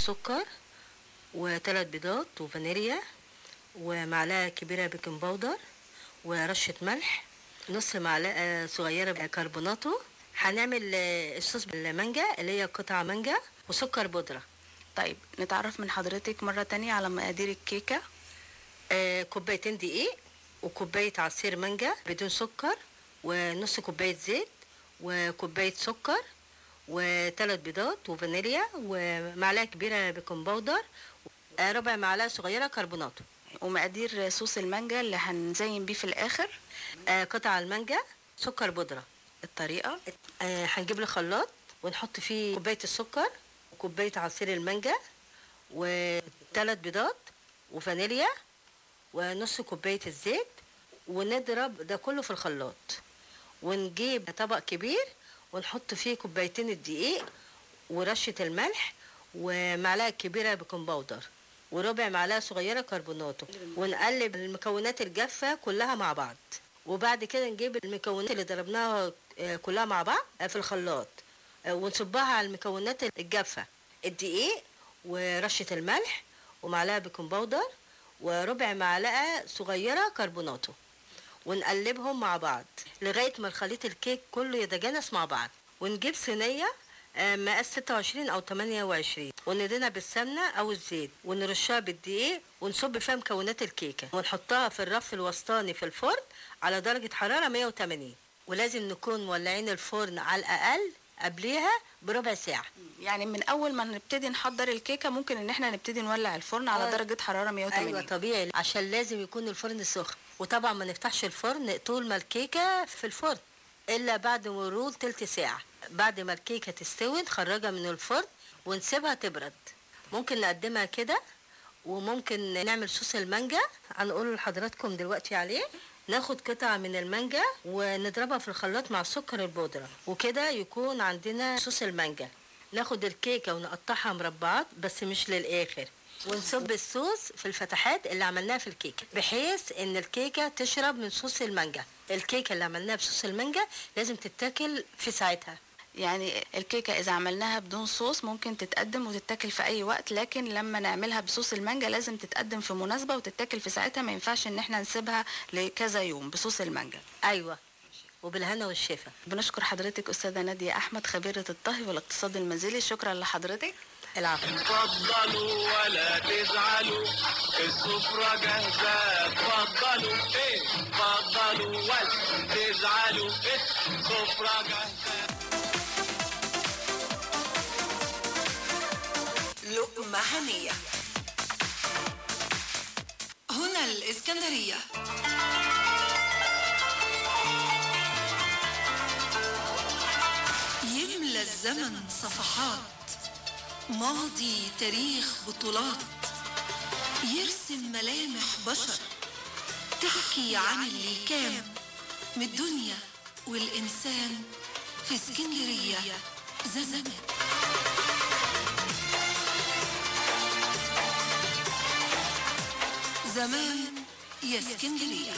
سكر وثلاث بيضات وفانيليا ومعلقة كبيرة بيكنج باودر ورشة ملح نص معلقة صغيرة بيكربوناتو هنعمل آه، الصوص بالمانجا اللي هي قطع مانجا وسكر بودرة طيب نتعرف من حضرتك مرة تانية على مقادير الكيكة آه، كوبايتين دقيق وكوباية عصير مانجا بدون سكر ونص كوباية زيت وكوباية سكر وثلاث بيضات وفانيليا ومعلقة كبيرة بيكنج باودر آه، ربع معلقة صغيرة كربوناتو ومقادير صوص المانجا اللي هنزين بيه في الآخر آه، قطع المانجا سكر بودرة الطريقة آه، هنجيب له خلاط ونحط فيه كوباية السكر وكوباية عصير المانجا وثلاث بيضات وفانيليا ونص كوباية الزيت ونضرب ده كله في الخلاط ونجيب طبق كبير ونحط فيه كوبايتين الدقيق ورشة الملح ومعلقة كبيرة بيكنج باودر وربع معلقة صغيرة كربوناتو ونقلب المكونات الجافة كلها مع بعض وبعد كده نجيب المكونات اللي ضربناها آه، كلها مع بعض آه، في الخلاط آه، ونصبها على المكونات الجافة الدقيق ورشة الملح ومعلقة بيكنج باودر وربع معلقة صغيرة كربوناتو ونقلبهم مع بعض لغاية ما الخليط الكيك كله يتجانس مع بعض ونجيب صينية آه، مقاس 26 أو 28 وندهنها بالسمنة أو الزيت ونرشها بالدقيق ونصب فيها مكونات الكيكة ونحطها في الرف الوسطاني في الفرن على درجة حرارة 180 ولازم نكون مولعين الفرن على الأقل قبليها بربع ساعة يعني من أول ما نبتدي نحضر الكيكة ممكن إن احنا نبتدي نولع الفرن على آه. درجة حرارة 180 ايوه طبيعي عشان لازم يكون الفرن سخن وطبعا ما نفتحش الفرن طول ما الكيكه في الفرن الا بعد مرور تلت ساعه بعد ما الكيكه تستوي نخرجها من الفرن ونسيبها تبرد ممكن نقدمها كده وممكن نعمل صوص المانجا هنقول لحضراتكم دلوقتي عليه ناخد قطعة من المانجا ونضربها في الخلاط مع السكر البودرة وكده يكون عندنا صوص المانجا ناخد الكيكة ونقطعها مربعات بس مش للآخر ونصب الصوص في الفتحات اللي عملناها في الكيكة بحيث ان الكيكة تشرب من صوص المانجا الكيكة اللي عملناها بصوص المانجا لازم تتاكل في ساعتها يعني الكيكة إذا عملناها بدون صوص ممكن تتقدم وتتاكل في أي وقت لكن لما نعملها بصوص المانجا لازم تتقدم في مناسبة وتتاكل في ساعتها ما ينفعش إن احنا نسيبها لكذا يوم بصوص المانجا ايوه وبالهنا والشفا بنشكر حضرتك أستاذة نادية أحمد خبيرة الطهي والاقتصاد المنزلي شكرا لحضرتك العفو اتفضلوا ولا تزعلوا السفرة جاهزة اتفضلوا ايه اتفضلوا ولا تزعلوا السفرة جاهزة لقمة هنية هنا الإسكندرية يملى الزمن صفحات ماضي تاريخ بطولات يرسم ملامح بشر تحكي عن اللي كان من الدنيا والإنسان في اسكندرية زمان زمان يا اسكندرية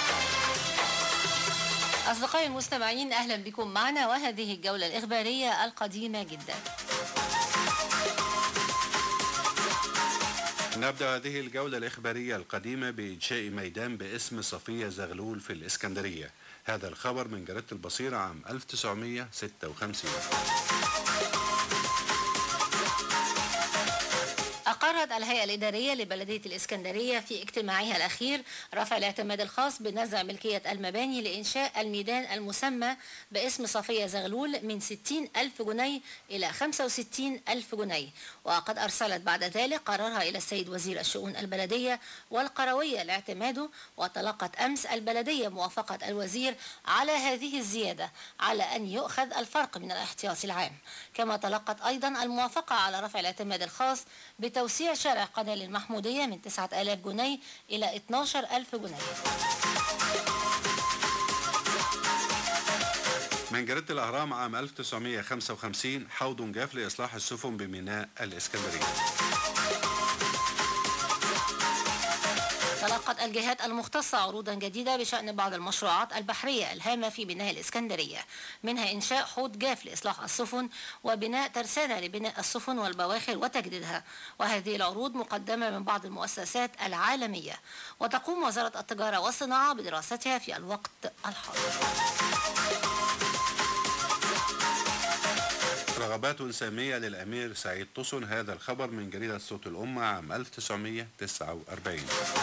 أصدقائي المستمعين أهلا بكم معنا وهذه الجولة الإخبارية القديمة جدا نبدأ هذه الجولة الإخبارية القديمة بإنشاء ميدان باسم صفية زغلول في الإسكندرية هذا الخبر من جريدة البصيرة عام 1956 أقرت الهيئة الإدارية لبلدية الإسكندرية في اجتماعها الأخير رفع الاعتماد الخاص بنزع ملكية المباني لإنشاء الميدان المسمى باسم صفية زغلول من 60 ألف جنيه إلى 65 ألف جنيه وقد أرسلت بعد ذلك قرارها إلى السيد وزير الشؤون البلدية والقروية لاعتماده وتلقت أمس البلدية موافقة الوزير على هذه الزيادة على أن يؤخذ الفرق من الاحتياطي العام كما تلقت أيضا الموافقة على رفع الاعتماد الخاص بتوسيع شارع قناة المحمودية من 9000 جنيه إلى 12000 جنيه من جريدة الأهرام عام 1955 حوض جاف لإصلاح السفن بميناء الإسكندرية تلقى أطلقت الجهات المختصة عروضا جديدة بشأن بعض المشروعات البحرية الهامة في بناء الإسكندرية منها إنشاء حوض جاف لإصلاح السفن وبناء ترسانة لبناء السفن والبواخر وتجديدها وهذه العروض مقدمة من بعض المؤسسات العالمية وتقوم وزارة التجارة والصناعة بدراستها في الوقت الحاضر رغبات سامية للأمير سعيد طسن هذا الخبر من جريدة صوت الأمة عام 1949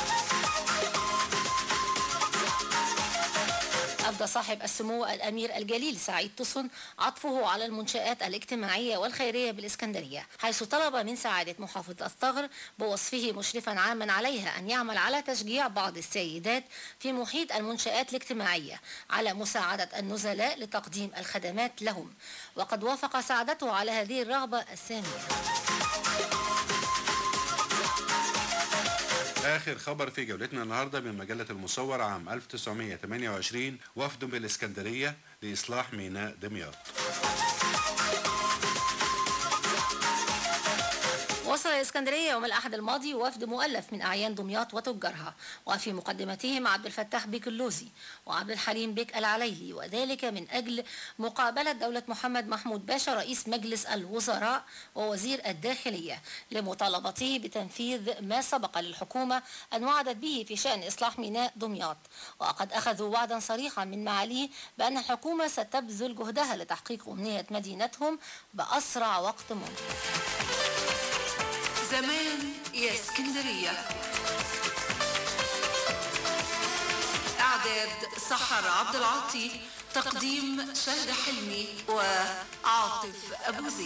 أبدى صاحب السمو الأمير الجليل سعيد طسن عطفه على المنشآت الاجتماعية والخيرية بالإسكندرية حيث طلب من سعادة محافظ الثغر بوصفه مشرفا عاما عليها أن يعمل على تشجيع بعض السيدات في محيط المنشآت الاجتماعية على مساعدة النزلاء لتقديم الخدمات لهم وقد وافق سعادته على هذه الرغبة السامية آخر خبر في جولتنا النهاردة من مجلة المصور عام 1928 وفد بالإسكندرية لإصلاح ميناء دمياط وصل الإسكندرية يوم الأحد الماضي وفد مؤلف من أعيان دمياط وتجارها وفي مقدمتهم عبد الفتاح بيك اللوزي وعبد الحليم بيك العليلي وذلك من أجل مقابلة دولة محمد محمود باشا رئيس مجلس الوزراء ووزير الداخلية لمطالبته بتنفيذ ما سبق للحكومة أن وعدت به في شأن إصلاح ميناء دمياط وقد أخذوا وعدا صريحا من معاليه بأن الحكومة ستبذل جهدها لتحقيق أمنية مدينتهم بأسرع وقت ممكن زمان يا اسكندرية إعداد سحر عبد العاطي تقديم شهد حلمي وعاطف أبو زيد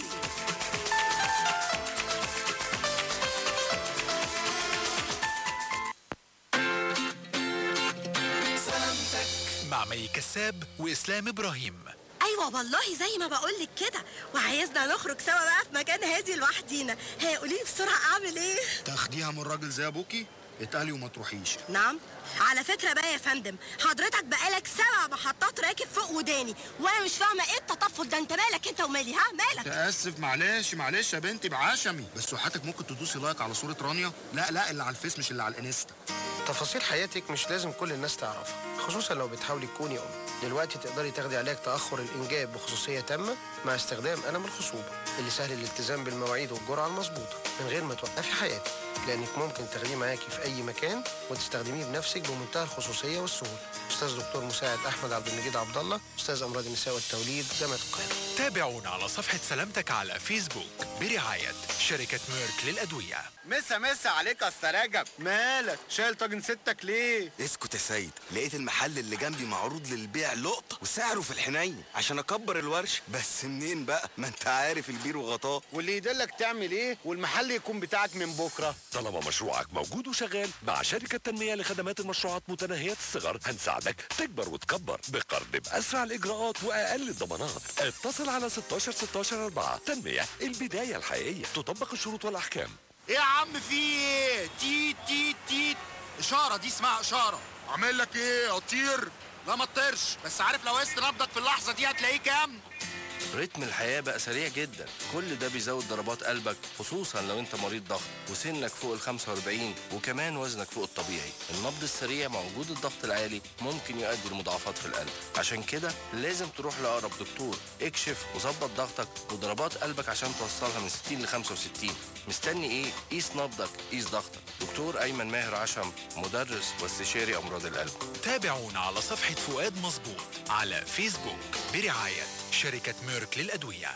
مع مي كساب وإسلام إبراهيم ايوه والله زي ما بقولك كده وعايزنا نخرج سوا بقى في مكان هادي لوحدينا هي قولي لي بسرعه اعمل ايه تاخديها من راجل زي ابوكي اتقلي وما تروحيش نعم على فكره بقى يا فندم حضرتك بقالك سبع محطات راكب فوق وداني وانا مش فاهمه ايه التطفل ده انت مالك انت ومالي ها مالك تاسف معلش معلش يا بنتي بعشمي بس وحياتك ممكن تدوسي لايك على صوره رانيا لا لا اللي على الفيس مش اللي على الانستا تفاصيل حياتك مش لازم كل الناس تعرفها خصوصا لو بتحاولي تكوني ام دلوقتي تقدري تاخدي علاج تاخر الانجاب بخصوصيه تامه مع استخدام قلم الخصوبه اللي سهل الالتزام بالمواعيد والجرعه المظبوطه من غير ما توقفي حياتك لانك ممكن تاخديه معاكي في اي مكان وتستخدميه بنفسك بمنتهى الخصوصيه والسهوله استاذ دكتور مساعد احمد عبد المجيد عبد الله استاذ امراض النساء والتوليد جامعه القاهره تابعونا على صفحة سلامتك على فيسبوك برعاية شركة ميرك للأدوية مسا مسا عليك يا أستاذ رجب مالك شايل طاجن ستك ليه اسكت يا سيد لقيت المحل اللي جنبي معروض للبيع لقطة وسعره في الحنين عشان اكبر الورش بس منين بقى ما انت عارف البير وغطاه واللي يدلك تعمل ايه والمحل يكون بتاعك من بكره طالما مشروعك موجود وشغال مع شركة تنمية لخدمات المشروعات متناهية الصغر هنساعدك تكبر وتكبر بقرض بأسرع الإجراءات وأقل الضمانات اتصل على 16 16 4 تنمية البداية الحقيقية تطبق الشروط والأحكام ايه يا عم في ايه تيت تيت تيت اشاره دي اسمها اشاره اعمل لك ايه اطير لا ما تطيرش بس عارف لو قست نبضك في اللحظه دي هتلاقيه كام رتم الحياة بقى سريع جدا كل ده بيزود ضربات قلبك خصوصا لو انت مريض ضغط وسنك فوق ال 45 وكمان وزنك فوق الطبيعي النبض السريع مع وجود الضغط العالي ممكن يؤدي لمضاعفات في القلب عشان كده لازم تروح لأقرب دكتور اكشف وظبط ضغطك وضربات قلبك عشان توصلها من 60 ل 65 مستني ايه قيس نبضك قيس ضغطك دكتور ايمن ماهر عشم مدرس واستشاري امراض القلب تابعونا على صفحة فؤاد مظبوط على فيسبوك برعاية شركة ميرك للأدوية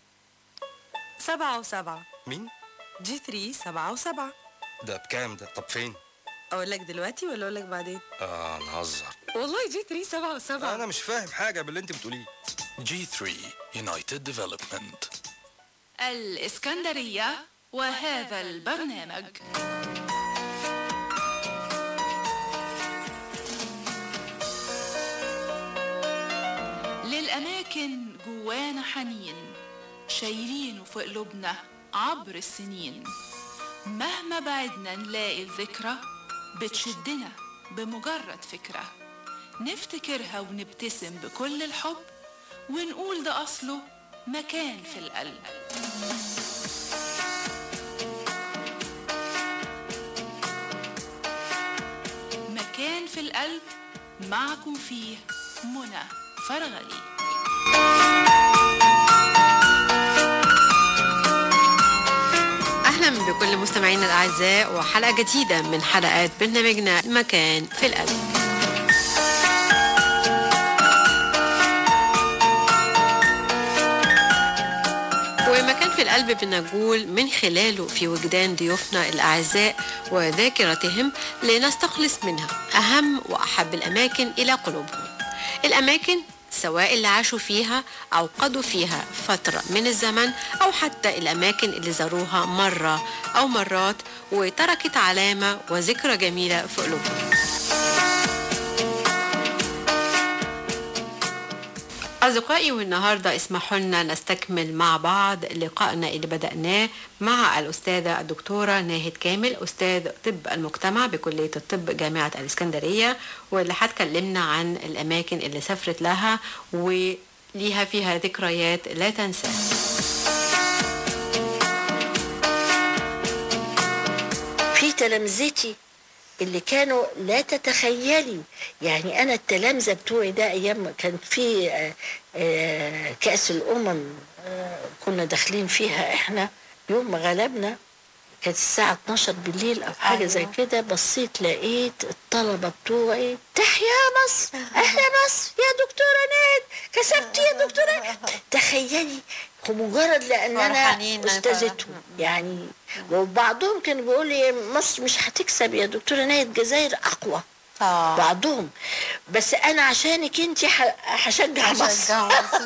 سبعة وسبعة مين؟ جي 3 سبعة وسبعة ده بكام ده؟ طب فين؟ أقول لك دلوقتي ولا أقول لك بعدين؟ اه نهزر والله جي 3 سبعة وسبعة انا مش فاهم حاجة باللي انت بتقوليه جي 3 يونايتد ديفلوبمنت الإسكندرية وهذا البرنامج للأماكن جوانا حنين شايلينه في قلوبنا عبر السنين مهما بعدنا نلاقي الذكرى بتشدنا بمجرد فكرة نفتكرها ونبتسم بكل الحب ونقول ده أصله مكان في القلب القلب معكم فيه منى فرغلي أهلا بكل مستمعينا الأعزاء وحلقة جديدة من حلقات برنامجنا مكان في القلب ومكان في القلب بنقول من خلاله في وجدان ضيوفنا الأعزاء وذاكرتهم لنستخلص منها أهم وأحب الأماكن إلى قلوبهم الأماكن سواء اللي عاشوا فيها أو قضوا فيها فترة من الزمن أو حتى الأماكن اللي زاروها مرة أو مرات وتركت علامة وذكرى جميلة في قلوبهم أصدقائي والنهاردة اسمحوا لنا نستكمل مع بعض لقائنا اللي بدأناه مع الأستاذة الدكتورة ناهد كامل أستاذ طب المجتمع بكلية الطب جامعة الإسكندرية واللي هتكلمنا عن الأماكن اللي سافرت لها وليها فيها ذكريات لا تنساها في تلامذتي اللي كانوا لا تتخيلي يعني انا التلامذه بتوعي ده ايام ما كان في آه، آه، كاس الامم آه، كنا داخلين فيها احنا يوم ما غلبنا كانت الساعة 12 بالليل أو حاجة زي كده بصيت لقيت الطلبة بتوعي تحيا مصر أهلا مصر يا دكتورة ناد كسبتي يا دكتورة ناد تخيلي مجرد لأن أنا فرحانين أستاذتهم يعني وبعضهم كان بيقول لي مصر مش هتكسب يا دكتورة ناد الجزائر أقوى آه. بعضهم بس أنا عشانك أنت هشجع مصر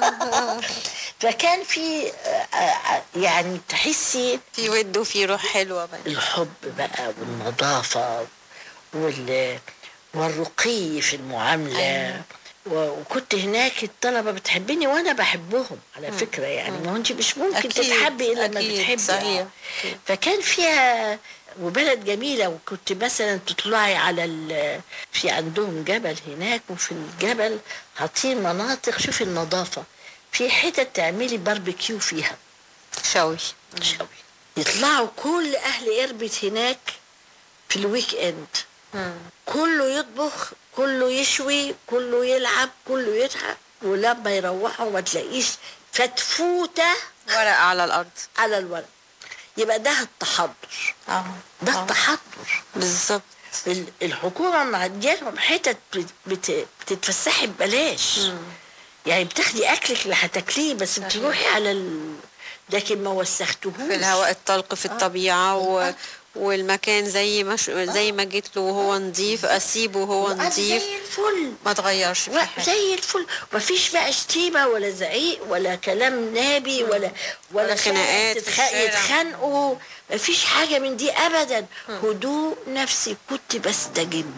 فكان في آه، آه، يعني تحسي في ود وفي روح حلوة بقى. الحب بقى والنظافة وال والرقي في المعاملة أيوة. و- وكنت هناك الطلبة بتحبني وأنا بحبهم على فكرة يعني ما هو أنت مش ممكن أكيد، تتحبي إلا لما أكيد، بتحبي صحيح. فكان فيها وبلد جميلة وكنت مثلا تطلعي على ال... في عندهم جبل هناك وفي الجبل حاطين مناطق شوفي النظافة في حتت تعملي باربيكيو فيها شوي شوي يطلعوا كل أهل إربد هناك في الويك إند كله يطبخ كله يشوي كله يلعب كله يضحك ولما يروحوا ما تلاقيش فتفوتة ورق على الأرض على الورق يبقى ده التحضر اه ده التحضر بالظبط الحكومة معديالهم حتت بت- بت- بتتفسحي ببلاش يعني بتاخدي أكلك اللي هتاكليه بس بتروحي على ال... لكن ما وسختهوش في الهواء الطلق في الطبيعة و... والمكان زي ما ش... زي ما جيت له وهو نظيف اسيبه وهو وأنا نظيف زي الفل ما تغيرش في و- حاجة زي الفل مفيش بقى شتيمة ولا زعيق ولا كلام نابي ولا ولا, ولا خناقات في تتخ- الشارع. يتخانقوا مفيش حاجة من دي أبدا هدوء نفسي كنت بستجم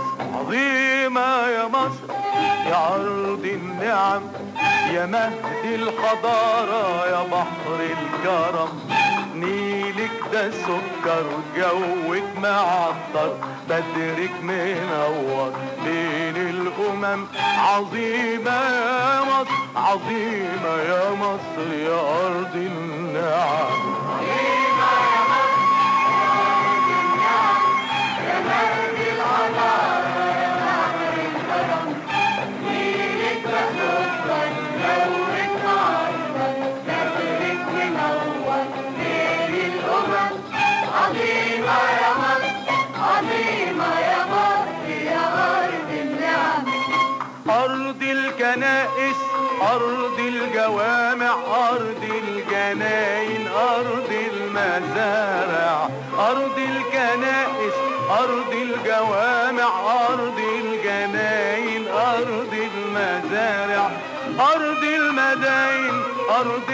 عظيمة يا مصر يا أرض النعم يا مهد الحضارة يا بحر الكرم نيلك ده سكر وجوك معطر بدرك منور بين الأمم عظيمة يا مصر عظيمة يا مصر يا أرض النعم عظيمة يا مصر يا أرض النعم يا مهد الحضارة يا بحر الكرم نيلك ده سكر جوك معطر بدرك منور بين الأمم عظيمة يا مصر عظيمة يا مصر يا أرض النعم أرض الكنائس أرض الجوامع أرض الجناين أرض المزارع أرض الكنائس أرض الجوامع أرض الجناين أرض المزارع أرض المداين أرض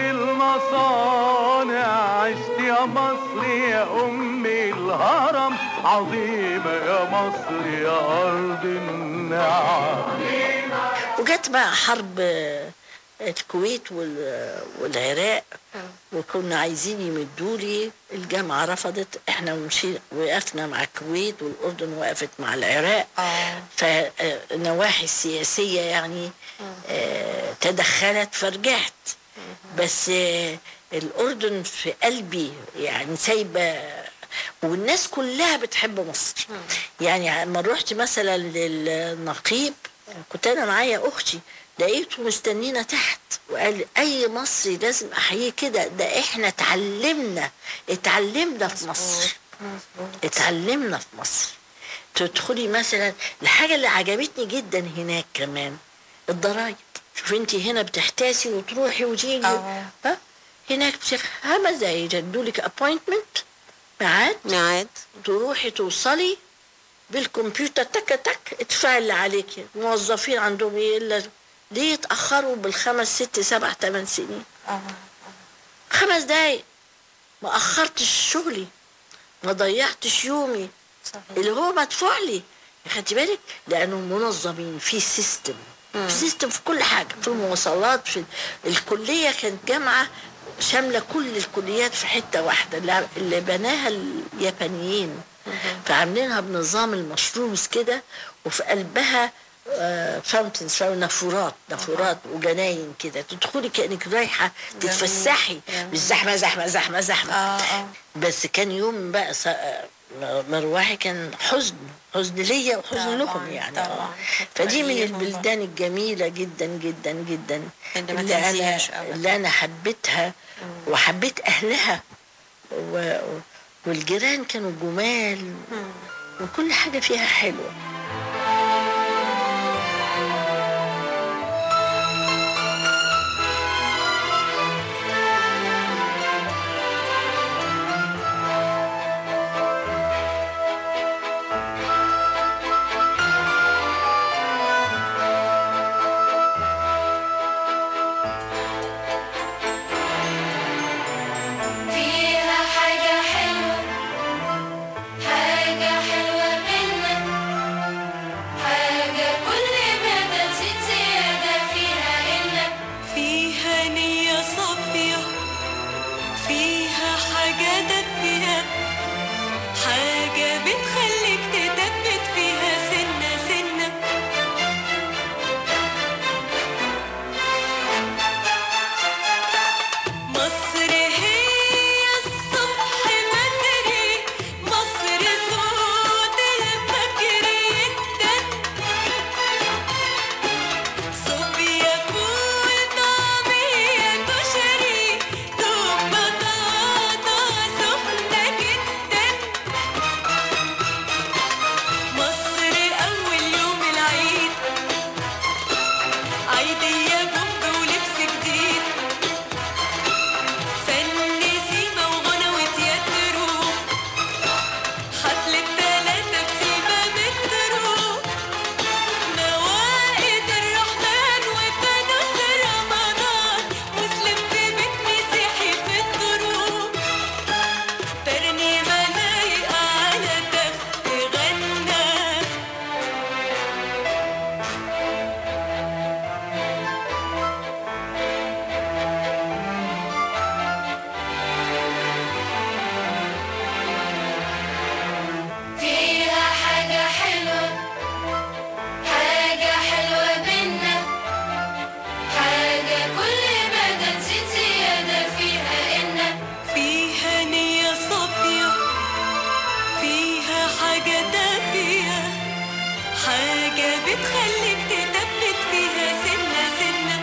المصانع عشت يا مصر يا أم الهرم عظيمة يا مصر يا أرض النعم وجت بقى حرب آه، الكويت وال- والعراق وكنا عايزين يمدوا لي الجامعة رفضت احنا مشي وقفنا مع الكويت والأردن وقفت مع العراق فالنواحي السياسية يعني آه، تدخلت فرجعت بس آه، الأردن في قلبي يعني سايبة والناس كلها بتحب مصر يعني لما رحت مثلا للنقيب كنت انا معايا اختي لقيته مستنينا تحت وقال اي مصري لازم احييه كده ده احنا اتعلمنا اتعلمنا في مصر اتعلمنا في مصر تدخلي مثلا الحاجه اللي عجبتني جدا هناك كمان الضرايب شوف انت هنا بتحتاسي وتروحي وتيجي ها هناك بتخ... خمس دقايق يدولك ابوينتمنت ميعاد ميعاد تروحي توصلي بالكمبيوتر تك تك ادفعي اللي عليكي الموظفين عندهم ايه الا ليه يتاخروا بالخمس ست سبع ثمان سنين خمس دقايق ما اخرتش شغلي ما ضيعتش يومي اللي هو مدفوع لي خدتي بالك لانهم منظمين في سيستم في سيستم في كل حاجه في المواصلات في الكليه كانت جامعه شامله كل الكليات في حته واحده اللي- اللي بناها اليابانيين فعاملينها بنظام المشرومز كده وفي قلبها فاونتنز نافورات نافورات وجناين كده تدخلي كانك رايحه تتفسحي مش زحمه زحمه زحمه زحمه بس كان يوم بقى س- مروحي كان حزن حزن ليا وحزن لكم يعني آه. فدي من أيام والله. البلدان الجميله جدا جدا جدا اللي ما اللي انا تنسيهاش أبداً. اللي انا حبيتها وحبيت اهلها و... والجيران كانوا جمال وكل حاجه فيها حلوه فيها حاجة حلوة حاجة حلوة منا حاجة كل ما نسيت زيادة فيها إنك فيها نية صافية فيها حاجة دافية حاجة بتخليك تثبت فيها سنة سنة مصر هي الصبح بدري مصر صوت الفجر يدن صوبيا فول طعمية كشري دوب بطاطا سخنة جدا مصر أول يوم العيد عيدية بومب ولبس جديد فن سيما وغنى وتياترو حفلة تلاتة بسيما مترو موائد الرحمن وفانوس رمضان مسلم في بيت مسيحي في الدروب ترنيمة لايقة على تخت غنى فيها حاجة حلوة حاجة حلوة منا حاجة كل ما نسيت زيادة فيها إنك فيها نية صافية فيها حاجة دافية حاجة بتخليك تثبت فيها سنة سنة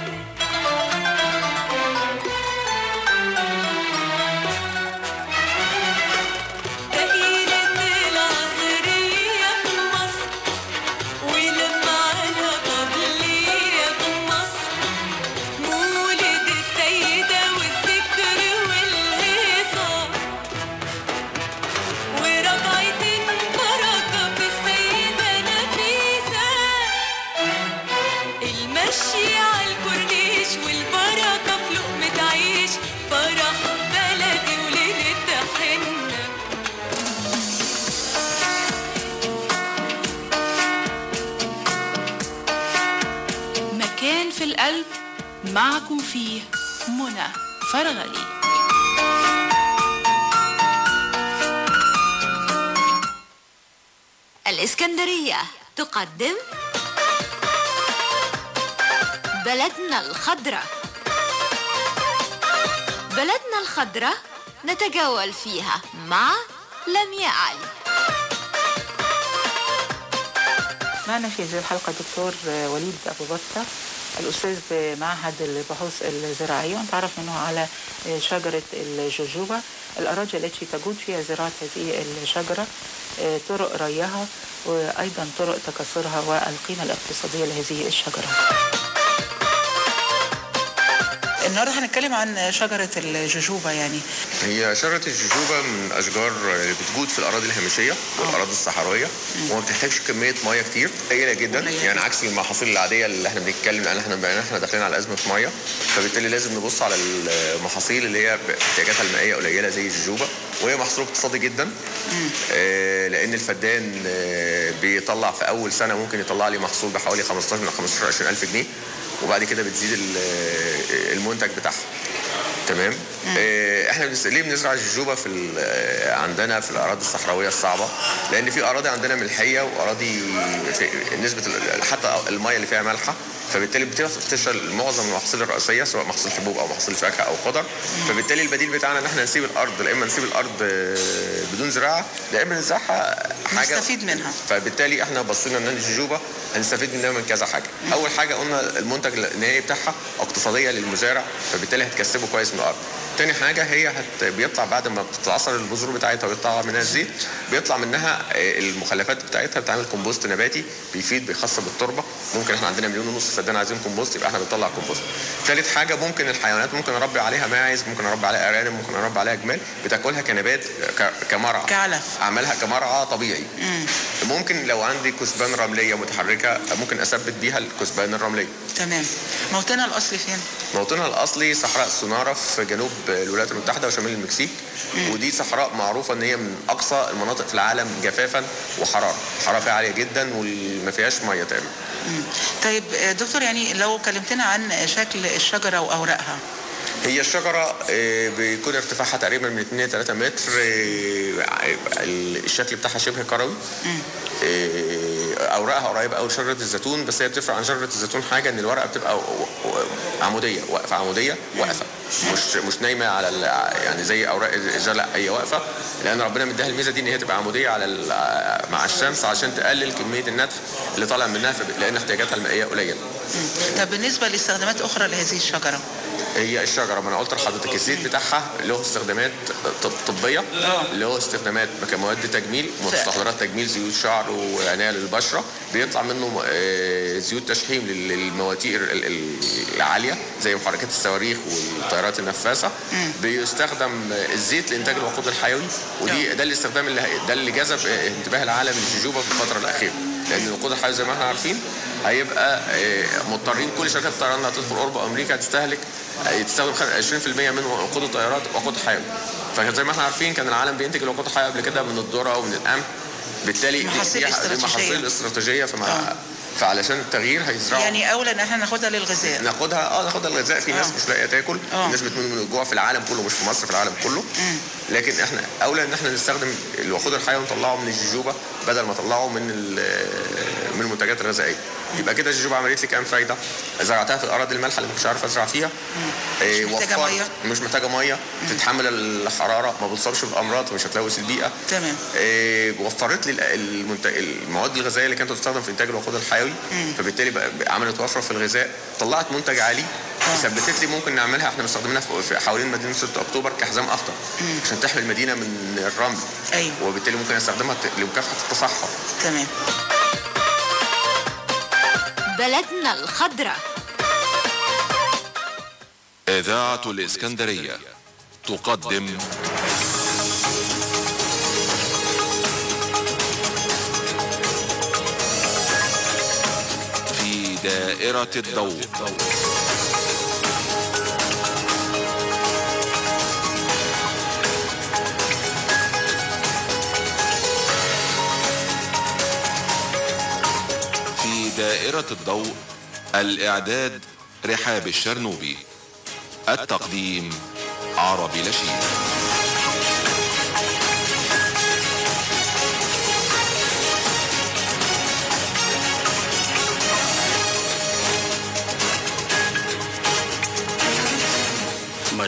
دقيقة العصرية في مصر ولما على قبلية في مصر مولد السيدة والذكر والهيصة ورجعت بركة في السيدة نفيسة المشي على الكورنيش والبركة في لقمة عيش فرح بلدي وليلة حنة مكان في القلب معكم فيه منى فرغلي الإسكندرية تقدم بلدنا الخضراء بلدنا الخضراء نتجول فيها مع لمياء علي معنا في هذه الحلقة الدكتور وليد أبو بطة الأستاذ بمعهد البحوث الزراعية ونتعرف منه على شجرة الجوجوبا الأراضي التي تجود فيها زراعة هذه الشجرة طرق ريها وأيضا طرق تكاثرها والقيمة الاقتصادية لهذه الشجرة النهارده هنتكلم عن شجرة الجوجوبا يعني هي شجرة الجوجوبا من الأشجار اللي بتجود في الأراضي الهامشية والأراضي الصحراوية وما بتحتاجش كمية مية كتير قليلة جدا يعني عكس المحاصيل العادية اللي احنا بنتكلم لأن احنا بقينا احنا داخلين على أزمة مية فبالتالي لازم نبص على المحاصيل اللي هي احتياجاتها المائية قليلة زي الجوجوبا وهي محصول اقتصادي جدا آه، لأن الفدان آه، بيطلع في أول سنة ممكن يطلع لي محصول بحوالي 15 من 15 20 ألف جنيه وبعد كده بتزيد ال- المنتج بتاعها تمام آه، احنا بنس... ليه بنزرع الجوجوبا في ال- آه، عندنا في الاراضي الصحراويه الصعبه لان في اراضي عندنا ملحيه واراضي في نسبه ال- حتى الميه اللي فيها مالحه فبالتالي بتفشل معظم المحاصيل الرئيسيه سواء محصول حبوب او محصول فاكهه او خضر فبالتالي البديل بتاعنا ان احنا نسيب الارض لا اما نسيب الارض آه، بدون زراعه لا اما نزرعها حاجه نستفيد منها فبالتالي احنا بصينا ان الجوجوبا هنستفيد منها من كذا حاجه اول حاجه قلنا المنتج النهائي بتاعها اقتصاديه للمزارع فبالتالي هتكسبه كويس من الارض تاني حاجة هي هت... بيطلع بعد ما بتتعصر البذور بتاعتها ويطلع منها الزيت بيطلع منها آه، المخلفات بتاعتها بتعمل كومبوست نباتي بيفيد بيخصب التربة ممكن احنا عندنا مليون ونص فدان عايزين كومبوست يبقى احنا بنطلع كومبوست ثالث حاجة ممكن الحيوانات ممكن اربي عليها ماعز ممكن اربي عليها ارانب ممكن اربي عليها جمال بتاكلها كنبات ك... كمرعى كعلف اعملها كمرعى طبيعي ممكن لو عندي كثبان رمليه متحركه ممكن اثبت بيها الكثبان الرمليه تمام موطنها الأصلي فين؟ موطنها الاصلي صحراء السونارة في جنوب الولايات المتحده وشمال المكسيك ودي صحراء معروفه ان هي من اقصى المناطق في العالم جفافا وحراره الحراره فيها عاليه جدا وما فيهاش ميه تقريبا مم. طيب آه، دكتور يعني لو كلمتنا عن شكل الشجرة وأوراقها هي الشجرة آه، بيكون ارتفاعها تقريبا من 2 ل 3 متر آه، الشكل بتاعها شبه كروي آه، اوراقها قريبه قوي لشجره الزيتون بس هي بتفرق عن شجره الزيتون حاجه ان الورقه بتبقى و- و- عموديه واقفه عموديه واقفه مش مش نايمه على ال- يعني زي اوراق الزرع هي واقفه لان ربنا مديها الميزه دي ان هي تبقى عموديه على ال- مع الشمس عشان تقلل كميه النتف اللي طالع منها فب- لان احتياجاتها المائيه قليله طب بالنسبة لاستخدامات أخرى لهذه الشجرة هي الشجره ما انا قلت لحضرتك الزيت بتاعها له استخدامات طب طبيه له استخدامات كمواد تجميل مستحضرات تجميل زيوت شعر وعنايه للبشره بيطلع منه آه، زيوت تشحيم لل- للمواتير ال- ال- العاليه زي محركات الصواريخ والطيارات النفاثه بيستخدم الزيت لانتاج الوقود الحيوي ودي ده الاستخدام اللي هي- ده اللي جذب انتباه العالم للجوجوبا في الفتره الاخيره لان الوقود الحيوي زي ما احنا عارفين هيبقى آه، مضطرين كل شركات الطيران اللي هتدخل اوروبا وامريكا هتستهلك آه، تستخدم خ- 20% من وقود الطيارات وقود حيوي فزي ما احنا عارفين كان العالم بينتج الوقود الحيوي قبل كده من الذره ومن القمح بالتالي دي- محاصيل دي- دي استراتيجية. محاصيل استراتيجيه فمع فعلشان التغيير هيزرعوا يعني أولى إن احنا ناخدها للغذاء ناخدها اه ناخدها الغذاء في ناس مش لاقيه تاكل الناس بتموت من الجوع في العالم كله مش في مصر في العالم كله لكن احنا اولى ان احنا نستخدم الوقود الحيوي ونطلعه من الجوجوبا بدل ما نطلعه من ال- من المنتجات الغذائيه يبقى كده الجوجوبا عملت لي كام فايده زرعتها في الاراضي المالحه اللي ما كنتش عارف ازرع فيها إيه، محتاجة وفرت- مية. مش محتاجه ميه تتحمل الحراره ما بتصابش بامراض ومش هتلوث البيئه تمام إيه، وفرت لي المنت... المواد الغذائيه اللي كانت تستخدم في انتاج الوقود الحيوي فبالتالي بقى بقى عملت وفره في الغذاء طلعت منتج عالي ثبتت لي ممكن نعملها احنا مستخدمينها في في حوالين مدينه 6 اكتوبر كحزام اخضر عشان تحمي المدينه من الرمل ايوه وبالتالي ممكن استخدمها ت- لمكافحه التصحر تمام بلدنا الخضراء إذاعة الإسكندرية تقدم في دائرة الضوء في دائرة الضوء الإعداد رحاب الشرنوبي التقديم عربي لشيد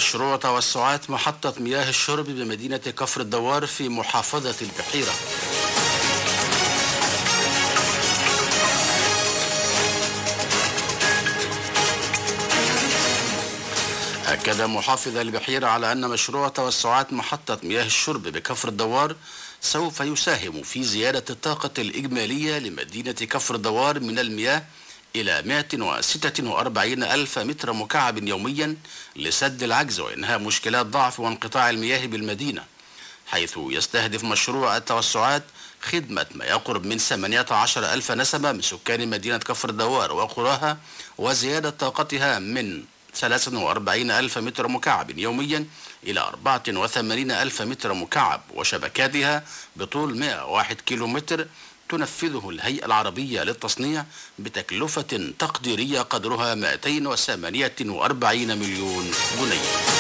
مشروع توسعات محطة مياه الشرب بمدينة كفر الدوار في محافظة البحيرة أكد محافظ البحيرة على أن مشروع توسعات محطة مياه الشرب بكفر الدوار سوف يساهم في زيادة الطاقة الإجمالية لمدينة كفر الدوار من المياه إلى 146 ألف متر مكعب يوميا لسد العجز وإنهاء مشكلات ضعف وانقطاع المياه بالمدينة حيث يستهدف مشروع التوسعات خدمة ما يقرب من 18 ألف نسمة من سكان مدينة كفر الدوار وقراها وزيادة طاقتها من 43 ألف متر مكعب يوميا إلى 84 ألف متر مكعب وشبكاتها بطول 101 كيلومتر تنفذه الهيئة العربية للتصنيع بتكلفة تقديرية قدرها 248 مليون جنيه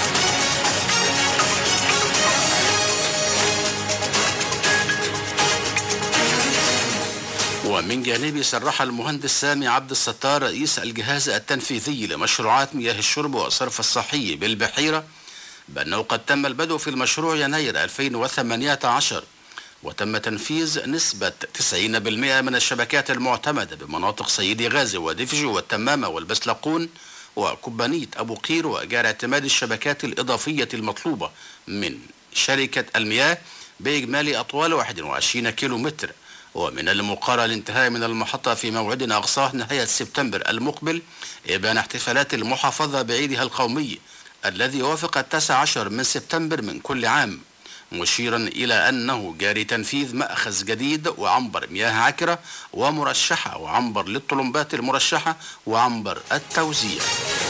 ومن جانبه صرح المهندس سامي عبد الستار رئيس الجهاز التنفيذي لمشروعات مياه الشرب والصرف الصحي بالبحيرة بأنه قد تم البدء في المشروع يناير 2018 وتم تنفيذ نسبة 90% من الشبكات المعتمدة بمناطق سيدي غازي ودفج والتمامة والبسلقون وكوبانية أبو قير وجاري اعتماد الشبكات الإضافية المطلوبة من شركة المياه بإجمالي أطوال 21 كيلو متر ومن المقرر الانتهاء من المحطة في موعد أقصاه نهاية سبتمبر المقبل إبان احتفالات المحافظة بعيدها القومي الذي يوافق التاسع عشر من سبتمبر من كل عام مشيرا إلى أنه جاري تنفيذ مأخذ جديد وعنبر مياه عكرة ومرشحة وعنبر للطلمبات المرشحة وعنبر التوزيع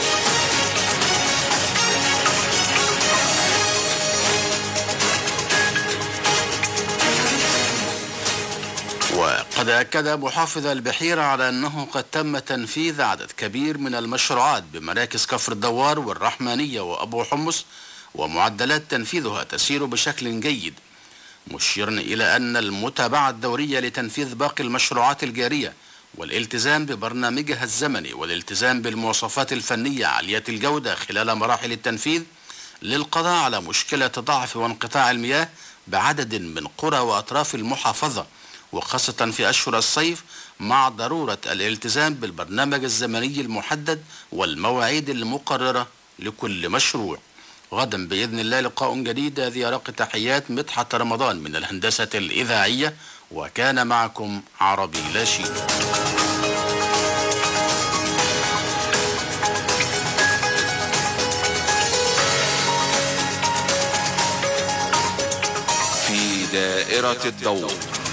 وقد أكد محافظ البحيرة على أنه قد تم تنفيذ عدد كبير من المشروعات بمراكز كفر الدوار والرحمانية وأبو حمص ومعدلات تنفيذها تسير بشكل جيد مشيرا إلى أن المتابعة الدورية لتنفيذ باقي المشروعات الجارية والالتزام ببرنامجها الزمني والالتزام بالمواصفات الفنية عالية الجودة خلال مراحل التنفيذ للقضاء على مشكلة ضعف وانقطاع المياه بعدد من قرى وأطراف المحافظة وخاصة في أشهر الصيف مع ضرورة الالتزام بالبرنامج الزمني المحدد والمواعيد المقررة لكل مشروع غدا بإذن الله لقاء جديد هذه رق تحيات مدحت رمضان من الهندسة الإذاعية وكان معكم عربي لاشين في دائرة الضوء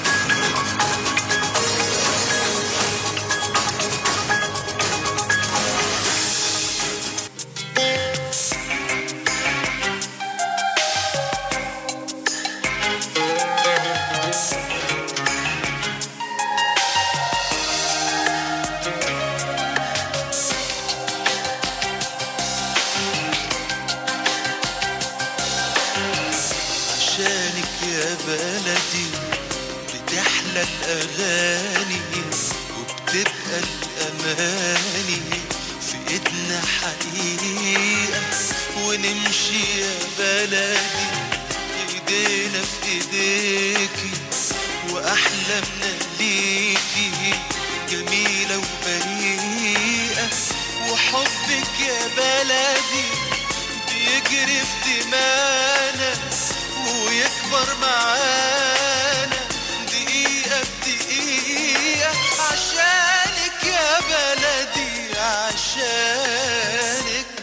عشانك يا بلدي بتحلى الأغاني وبتبقى الأماني في إيدنا حقيقة ونمشي يا بلدي إيدينا في إيديكي وأحلامنا ليكي جميلة وبريئة وحبك يا بلدي بيجري في دمانا ويكبر معانا دقيقة بدقيقة عشانك يا بلدي عشانك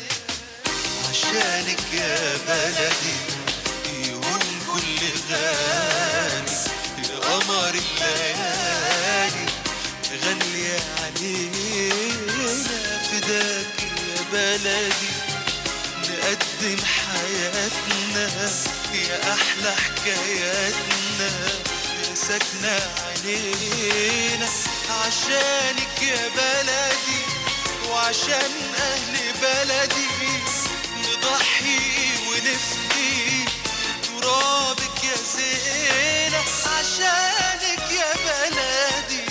عشانك يا بلدي يهون كل غالي يا قمر الليالي غالية علينا فداك يا بلدي نقدم حياتنا يا أحلى حكاياتنا يا ساكنة علينا عشانك يا بلدي وعشان أهل بلدي نضحي ونفدي ترابك يا زينة عشانك يا بلدي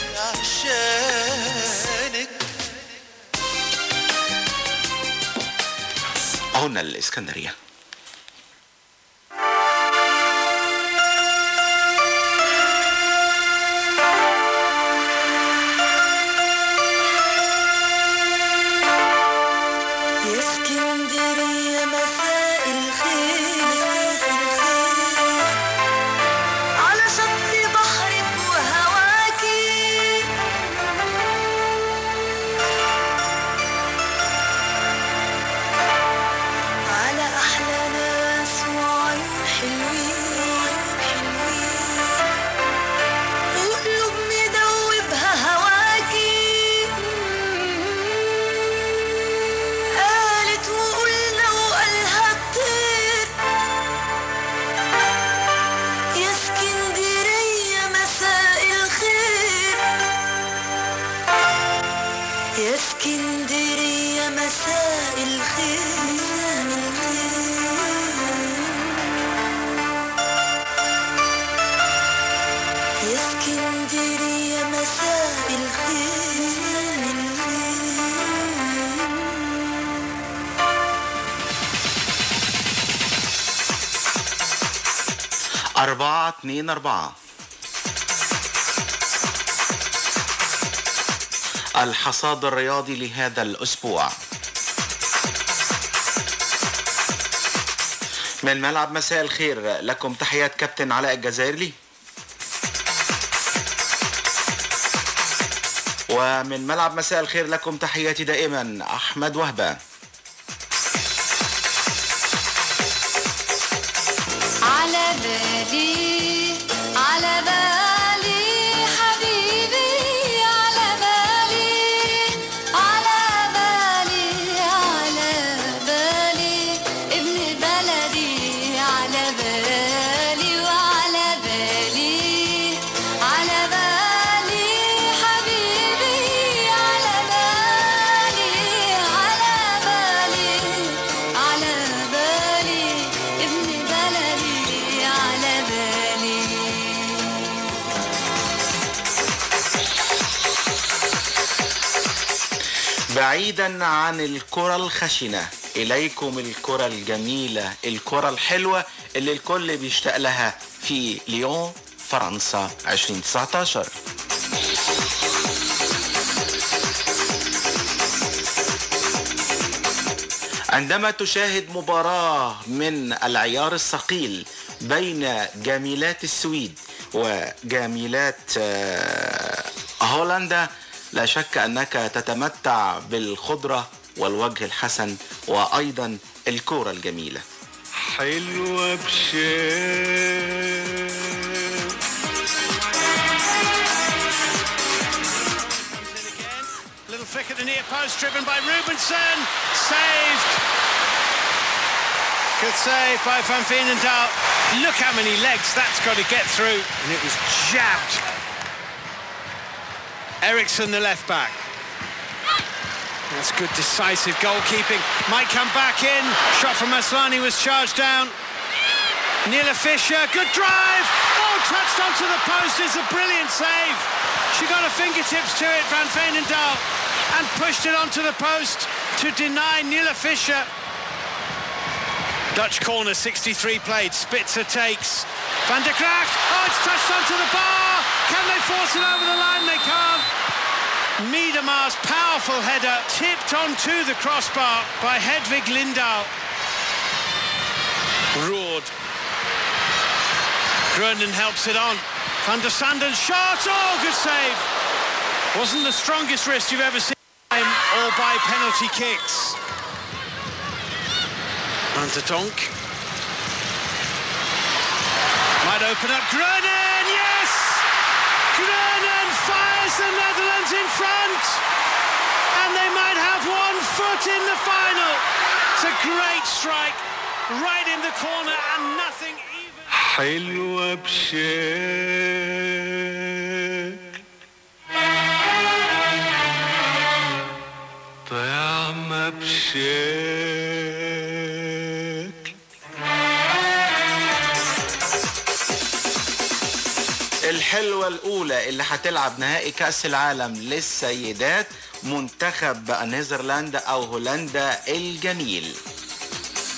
عشانك أهو هنا الإسكندرية يا اسكندرية مساء الخير على شط بحرك وهواكي على أحلى ناس وعيون حلوين وقلوب مدوبها هواكي قالت وقلنا وقالها الطير يا اسكندرية مساء الخير يا اسكندرية مساء الخير يا اسكندرية مساء الخير أربعة اتنين أربعة الحصاد الرياضي لهذا الأسبوع من ملعب مساء الخير لكم تحيات كابتن علاء الجزائري ومن ملعب مساء الخير لكم تحياتي دائما أحمد وهبة على بالي على بالي حبيبي على بالي على بالي على بالي ابن بلدي على بالي وعلى بالي على بالي حبيبي على بالي على بالي على بالي ابن بلدي على بالي بعيدا عن الكرة الخشنة إليكم الكرة الجميلة الكرة الحلوة اللي الكل بيشتاق لها في ليون فرنسا 2019 عندما تشاهد مباراة من العيار الثقيل بين جميلات السويد وجميلات آه، هولندا لا شك أنك تتمتع بالخضرة والوجه الحسن وأيضا الكورة الجميلة حلوة بشام Little flick at the near post, driven by Rubenson. Saved. Good save by Van Veenendaal. Look how many legs that's got to get through. And it was jabbed. Ericsson, the left back. That's good decisive goalkeeping. Might come back in. Shot from Aslani was charged down. Nila Fisher, good drive. Oh, touched onto the post is a brilliant save. She got her fingertips to it, Van Veenendaal, and pushed it onto the post to deny Nila Fisher. Dutch corner, 63 played. Spitzer takes. Van der Gracht. Oh, it's touched onto the bar. Can they force it over the line? They can't. Miedema's powerful header tipped onto the crossbar by Hedvig Lindahl. Roared. Grunden helps it on. Van der Sanden shot. Oh, good save. Wasn't the strongest wrist you've ever seen, all by penalty kicks. Ante Tonk. Might open up. Grunen, yes! Grunen fires the Netherlands in front. And they might have one foot in the final. It's a great strike. Right in the corner and nothing حلوة بشام طعمة بشام الحلوة الأولى اللي هتلعب نهائي كأس العالم للسيدات منتخب نيذرلندا أو هولندا الجميل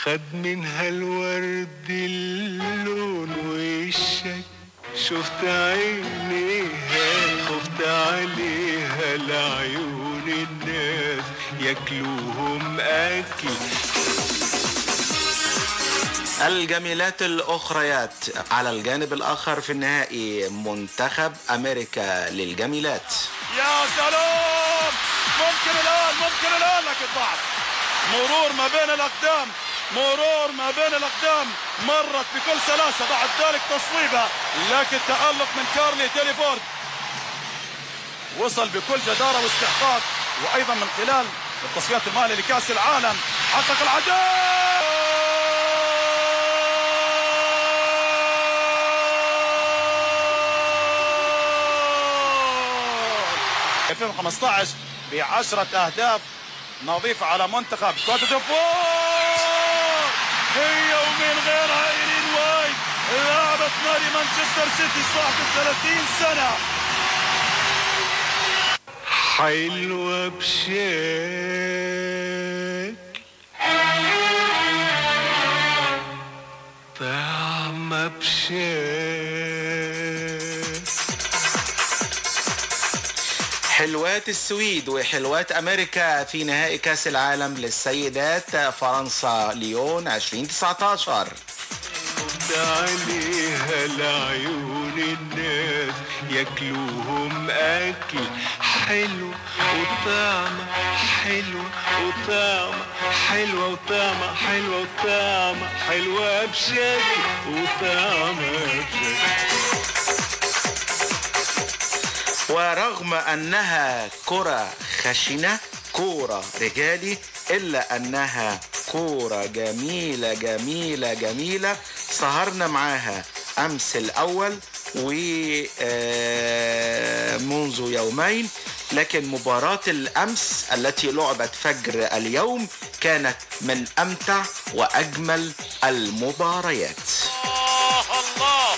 خد منها الورد اللون وشك شفت عينيها خفت عليها لعيون الناس ياكلوهم اكل الجميلات الأخريات على الجانب الآخر في النهائي منتخب أمريكا للجميلات يا سلام ممكن الان ممكن الان لكن ضعف مرور ما بين الاقدام مرور ما بين الاقدام مرت بكل سلاسه بعد ذلك تصويبها لكن تالق من كارلي تيليفورد وصل بكل جداره واستحقاق وايضا من خلال التصفيات الماليه لكاس العالم حقق العداء 2015 بعشرة أهداف نظيفة على منتخب كوت ديفوار هي ومن غيرها إيرين وايت لاعبة نادي مانشستر سيتي صاحبة 30 سنة حلوة بشكل طعمة بشكل حلوات السويد وحلوات أمريكا في نهائي كأس العالم للسيدات فرنسا ليون 2019 خفت عليها لعيون الناس ياكلوهم اكل حلو وطعمة حلو وطعمة حلوة وطعمة حلوة وطعمة حلوة بشكل وطعمة بشكل ورغم أنها كرة خشنة كرة رجالي إلا أنها كرة جميلة جميلة جميلة سهرنا معاها أمس الأول ومنذ يومين لكن مباراة الأمس التي لعبت فجر اليوم كانت من أمتع وأجمل المباريات الله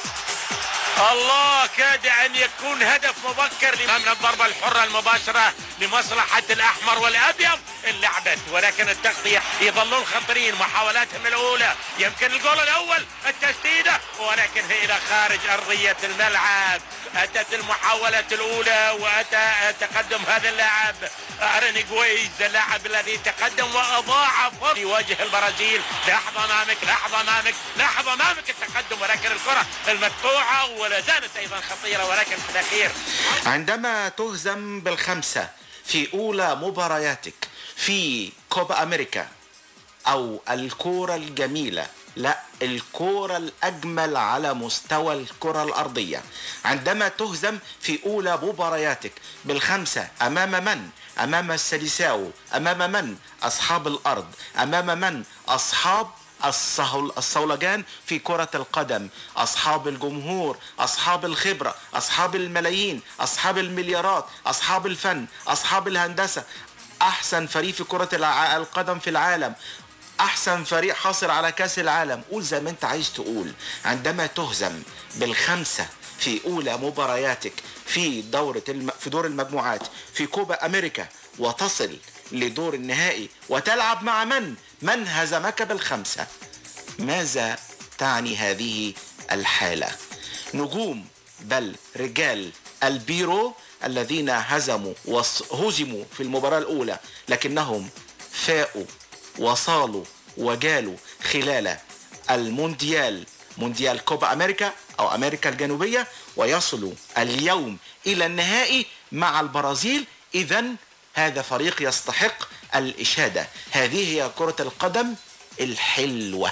الله كاد ان يكون هدف مبكر من الضربة الحرة المباشرة لمصلحة الاحمر والابيض اللعبت ولكن التغطية يظلون خطرين محاولاتهم الاولى يمكن الجول الاول التسديدة ولكن هي الى خارج ارضية الملعب اتت المحاولة الاولى واتى تقدم هذا اللاعب رينيجويز اللاعب الذي تقدم واضاع فرص يواجه البرازيل لحظة امامك لحظة امامك لحظة امامك التقدم ولكن الكرة المقطوعة ولا زالت ايضا خطيرة ولكن في الاخير عندما تهزم بالخمسة في أولى مبارياتك في كوبا أمريكا أو الكورة الجميلة لا الكورة الأجمل على مستوى الكرة الأرضية عندما تهزم في أولى مبارياتك بالخمسة أمام من؟ أمام السلساو أمام من؟ أصحاب الأرض أمام من؟ أصحاب الصهول الصولجان في كرة القدم أصحاب الجمهور أصحاب الخبرة أصحاب الملايين أصحاب المليارات أصحاب الفن أصحاب الهندسة أحسن فريق في كرة الع- القدم في العالم أحسن فريق حاصل على كأس العالم قول زي ما أنت عايز تقول عندما تهزم بالخمسة في أولى مبارياتك في دورة الم... في دور المجموعات في كوبا أمريكا وتصل لدور النهائي وتلعب مع من؟ من هزمك بالخمسة؟ ماذا تعني هذه الحالة؟ نجوم بل رجال البيرو الذين هزموا وهزموا في المباراة الأولى لكنهم فاقوا وصالوا وجالوا خلال المونديال مونديال كوبا أمريكا أو أمريكا الجنوبية ويصلوا اليوم إلى النهائي مع البرازيل إذا هذا فريق يستحق الإشادة هذه هي كرة القدم الحلوة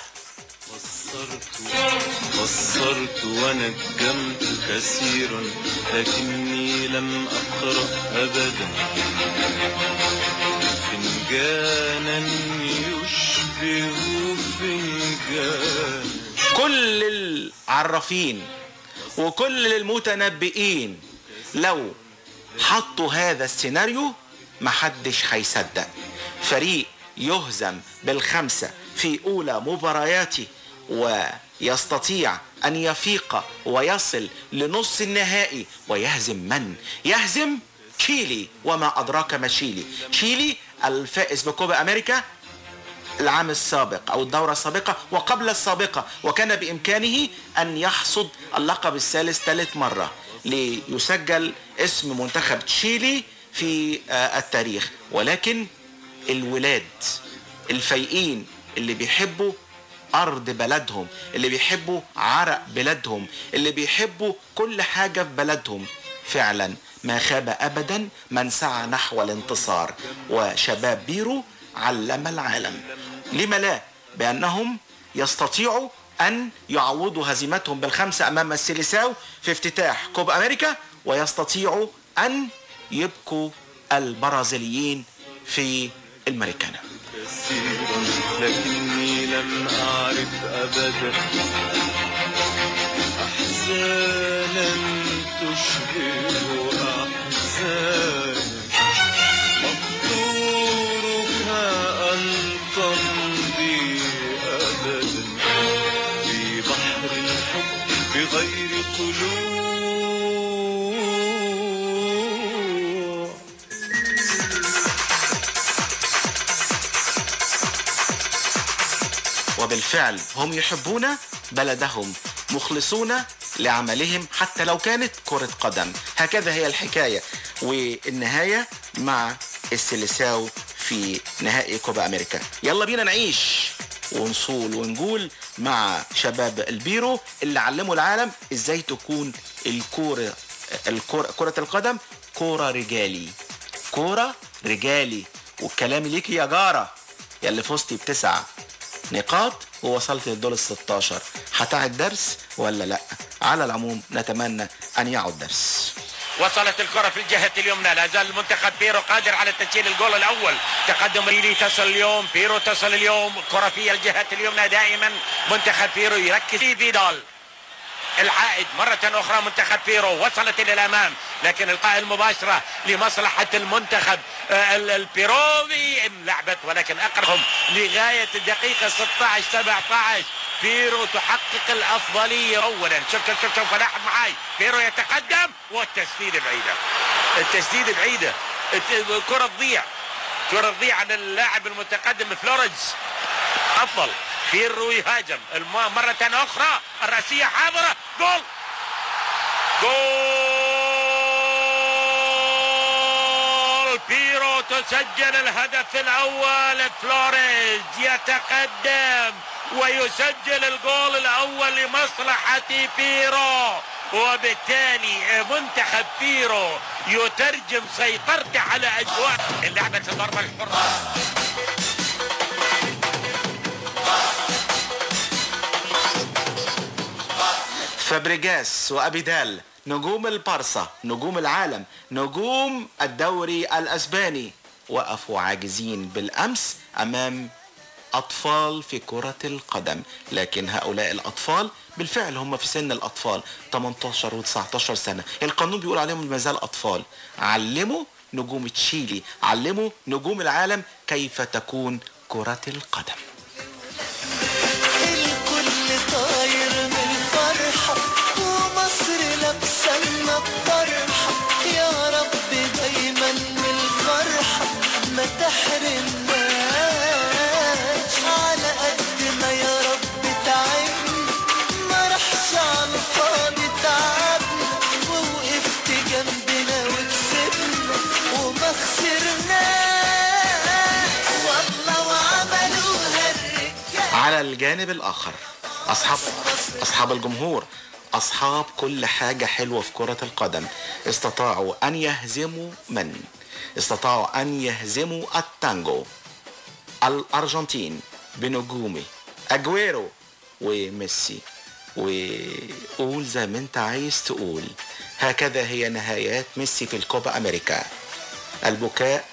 قصرت قصرت ونجمت كثيرا لكني لم أقرأ أبدا فنجانا يشبه فنجان كل العرافين وكل المتنبئين لو حطوا هذا السيناريو محدش هيصدق فريق يهزم بالخمسة في أولى مبارياته ويستطيع أن يفيق ويصل لنص النهائي ويهزم من؟ يهزم تشيلي وما أدراك ما تشيلي تشيلي الفائز بكوبا أمريكا العام السابق أو الدورة السابقة وقبل السابقة وكان بإمكانه أن يحصد اللقب الثالث ثالث مرة ليسجل اسم منتخب تشيلي في آه، التاريخ ولكن الولاد الفايقين اللي بيحبوا أرض بلدهم اللي بيحبوا عرق بلدهم اللي بيحبوا كل حاجة في بلدهم فعلا ما خاب أبدا من سعى نحو الانتصار وشباب بيرو علم العالم لما لا بأنهم يستطيعوا أن يعوضوا هزيمتهم بالخمسة أمام السيليساو في افتتاح كوب أمريكا ويستطيعوا أن يبقوا البرازيليين في الماريكانا كثيرا لكني لم أعرف أبدا أحزانا تشبه أحزانا مقدورها أن تمضي أبدا في بحر الحب بغير طلوع وبالفعل هم يحبون بلدهم مخلصون لعملهم حتى لو كانت كرة قدم هكذا هي الحكاية والنهاية مع السيليساو في نهائي كوبا أمريكا يلا بينا نعيش ونصول ونقول مع شباب البيرو اللي علموا العالم ازاي تكون الكورة الكرة كرة القدم كورة رجالي كورة رجالي والكلام ليك يا جارة يلي فزتي بتسع نقاط ووصلت للدور ال 16 هتعد درس ولا لا على العموم نتمنى ان يعد درس وصلت الكرة في الجهة اليمنى لا زال المنتخب بيرو قادر على تسجيل الجول الأول تقدم ريلي تصل اليوم بيرو تصل اليوم كرة في الجهة اليمنى دائما منتخب بيرو يركز في فيدال العائد مرة أخرى منتخب بيرو وصلت إلى الأمام لكن القاء المباشرة لمصلحة المنتخب آه، ال- البيروفي لعبت ولكن أقربهم لغاية الدقيقة 16 17 بيرو تحقق الأفضلية أولا شوف شوف شوف شوف لاحظ معاي بيرو يتقدم والتسديدة بعيدة التسديدة بعيدة الت- الكرة تضيع كرة تضيع عن اللاعب المتقدم فلورنز أفضل بيرو يهاجم الم- مرة أخرى الرأسية حاضرة جول جول بيرو تسجل الهدف الأول فلوريز يتقدم ويسجل الجول الأول لمصلحة بيرو وبالتالي منتخب بيرو يترجم سيطرته على أجواء اللعبة الضربة الحرة فابريجاس وابيدال نجوم البارسا نجوم العالم نجوم الدوري الاسباني وقفوا عاجزين بالامس امام اطفال في كرة القدم لكن هؤلاء الاطفال بالفعل هم في سن الاطفال 18 و19 سنة القانون بيقول عليهم ما زال اطفال علموا نجوم تشيلي علموا نجوم العالم كيف تكون كرة القدم الكل طاير من الفرحة ومصر لابسة لنا الطرحة يا رب دايما من الفرحة ما تحرمناش على قد ما يا رب تعبنا ما راحش على الفاضي تعبنا ووقفت جنبنا وكسبنا وما خسرناش والله وعملوها الرجال على الجانب الآخر أصحاب أصحاب الجمهور أصحاب كل حاجة حلوة في كرة القدم استطاعوا أن يهزموا من؟ استطاعوا أن يهزموا التانجو الأرجنتين بنجومه أجويرو وميسي وقول زي ما انت عايز تقول هكذا هي نهايات ميسي في الكوبا أمريكا البكاء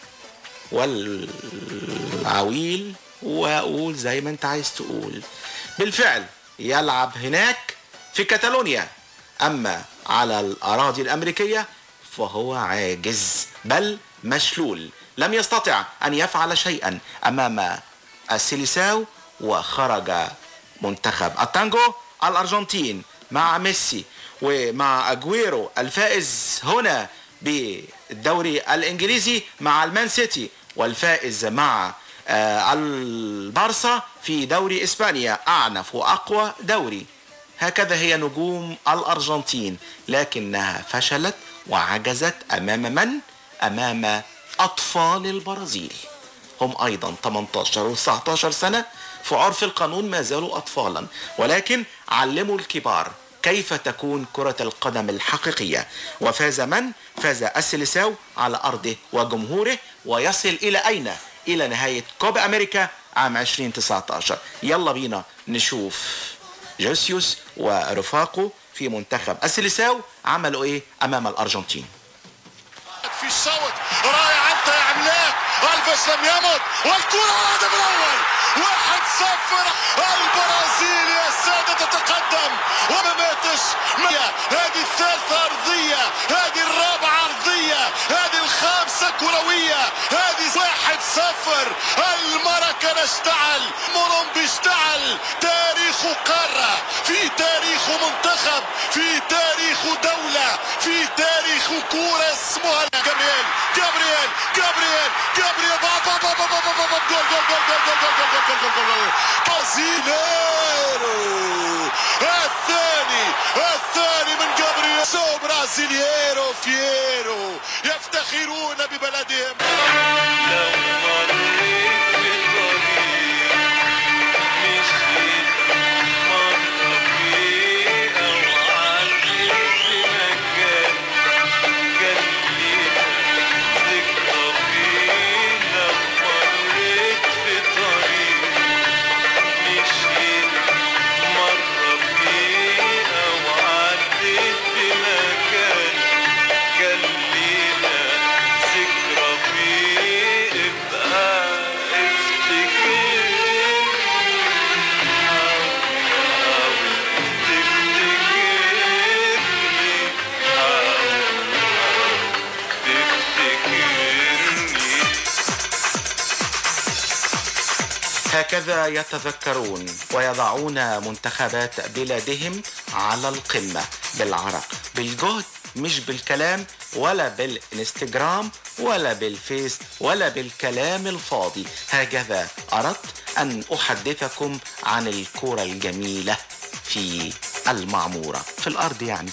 والعويل واقول زي ما انت عايز تقول بالفعل يلعب هناك في كاتالونيا اما على الاراضي الامريكيه فهو عاجز بل مشلول لم يستطع ان يفعل شيئا امام السيليساو وخرج منتخب التانجو الارجنتين مع ميسي ومع اجويرو الفائز هنا بالدوري الانجليزي مع المان سيتي والفائز مع آه، البارسا في دوري إسبانيا أعنف وأقوى دوري هكذا هي نجوم الأرجنتين لكنها فشلت وعجزت أمام من؟ أمام أطفال البرازيل هم أيضا 18 و 19 سنة في عرف القانون ما زالوا أطفالا ولكن علموا الكبار كيف تكون كرة القدم الحقيقية وفاز من؟ فاز السيليساو على أرضه وجمهوره ويصل إلى أين؟ إلى نهاية كوبا أمريكا عام 2019 يلا بينا نشوف جوسيوس ورفاقه في منتخب السيليساو عملوا إيه أمام الأرجنتين في الصوت رائع انت يا عملاق البس لم يمت والكرة على الهدف الاول واحد صفر البرازيل يا سادة تتقدم وما ماتش مية. هذه الثالثة أرضية هذه الرابعة أرضية هذه الخامسة كروية هذه واحد صفر المركنة اشتعل مورومبي اشتعل تاريخ قارة في تاريخ منتخب في تاريخ دولة في تاريخ كورة اسمها جابرييل جابرييل جابرييل جابرييل با با با با با با با با جول جول جول جول جول جول جول جول جول جول جول برازيليرو الثاني الثاني من جابرييل سو برازيليرو فييرو يفتخرون ببلدهم هكذا يتذكرون ويضعون منتخبات بلادهم على القمة بالعرق بالجهد مش بالكلام ولا بالانستجرام ولا بالفيس ولا بالكلام الفاضي هكذا أردت أن أحدثكم عن الكرة الجميلة في المعمورة في الأرض يعني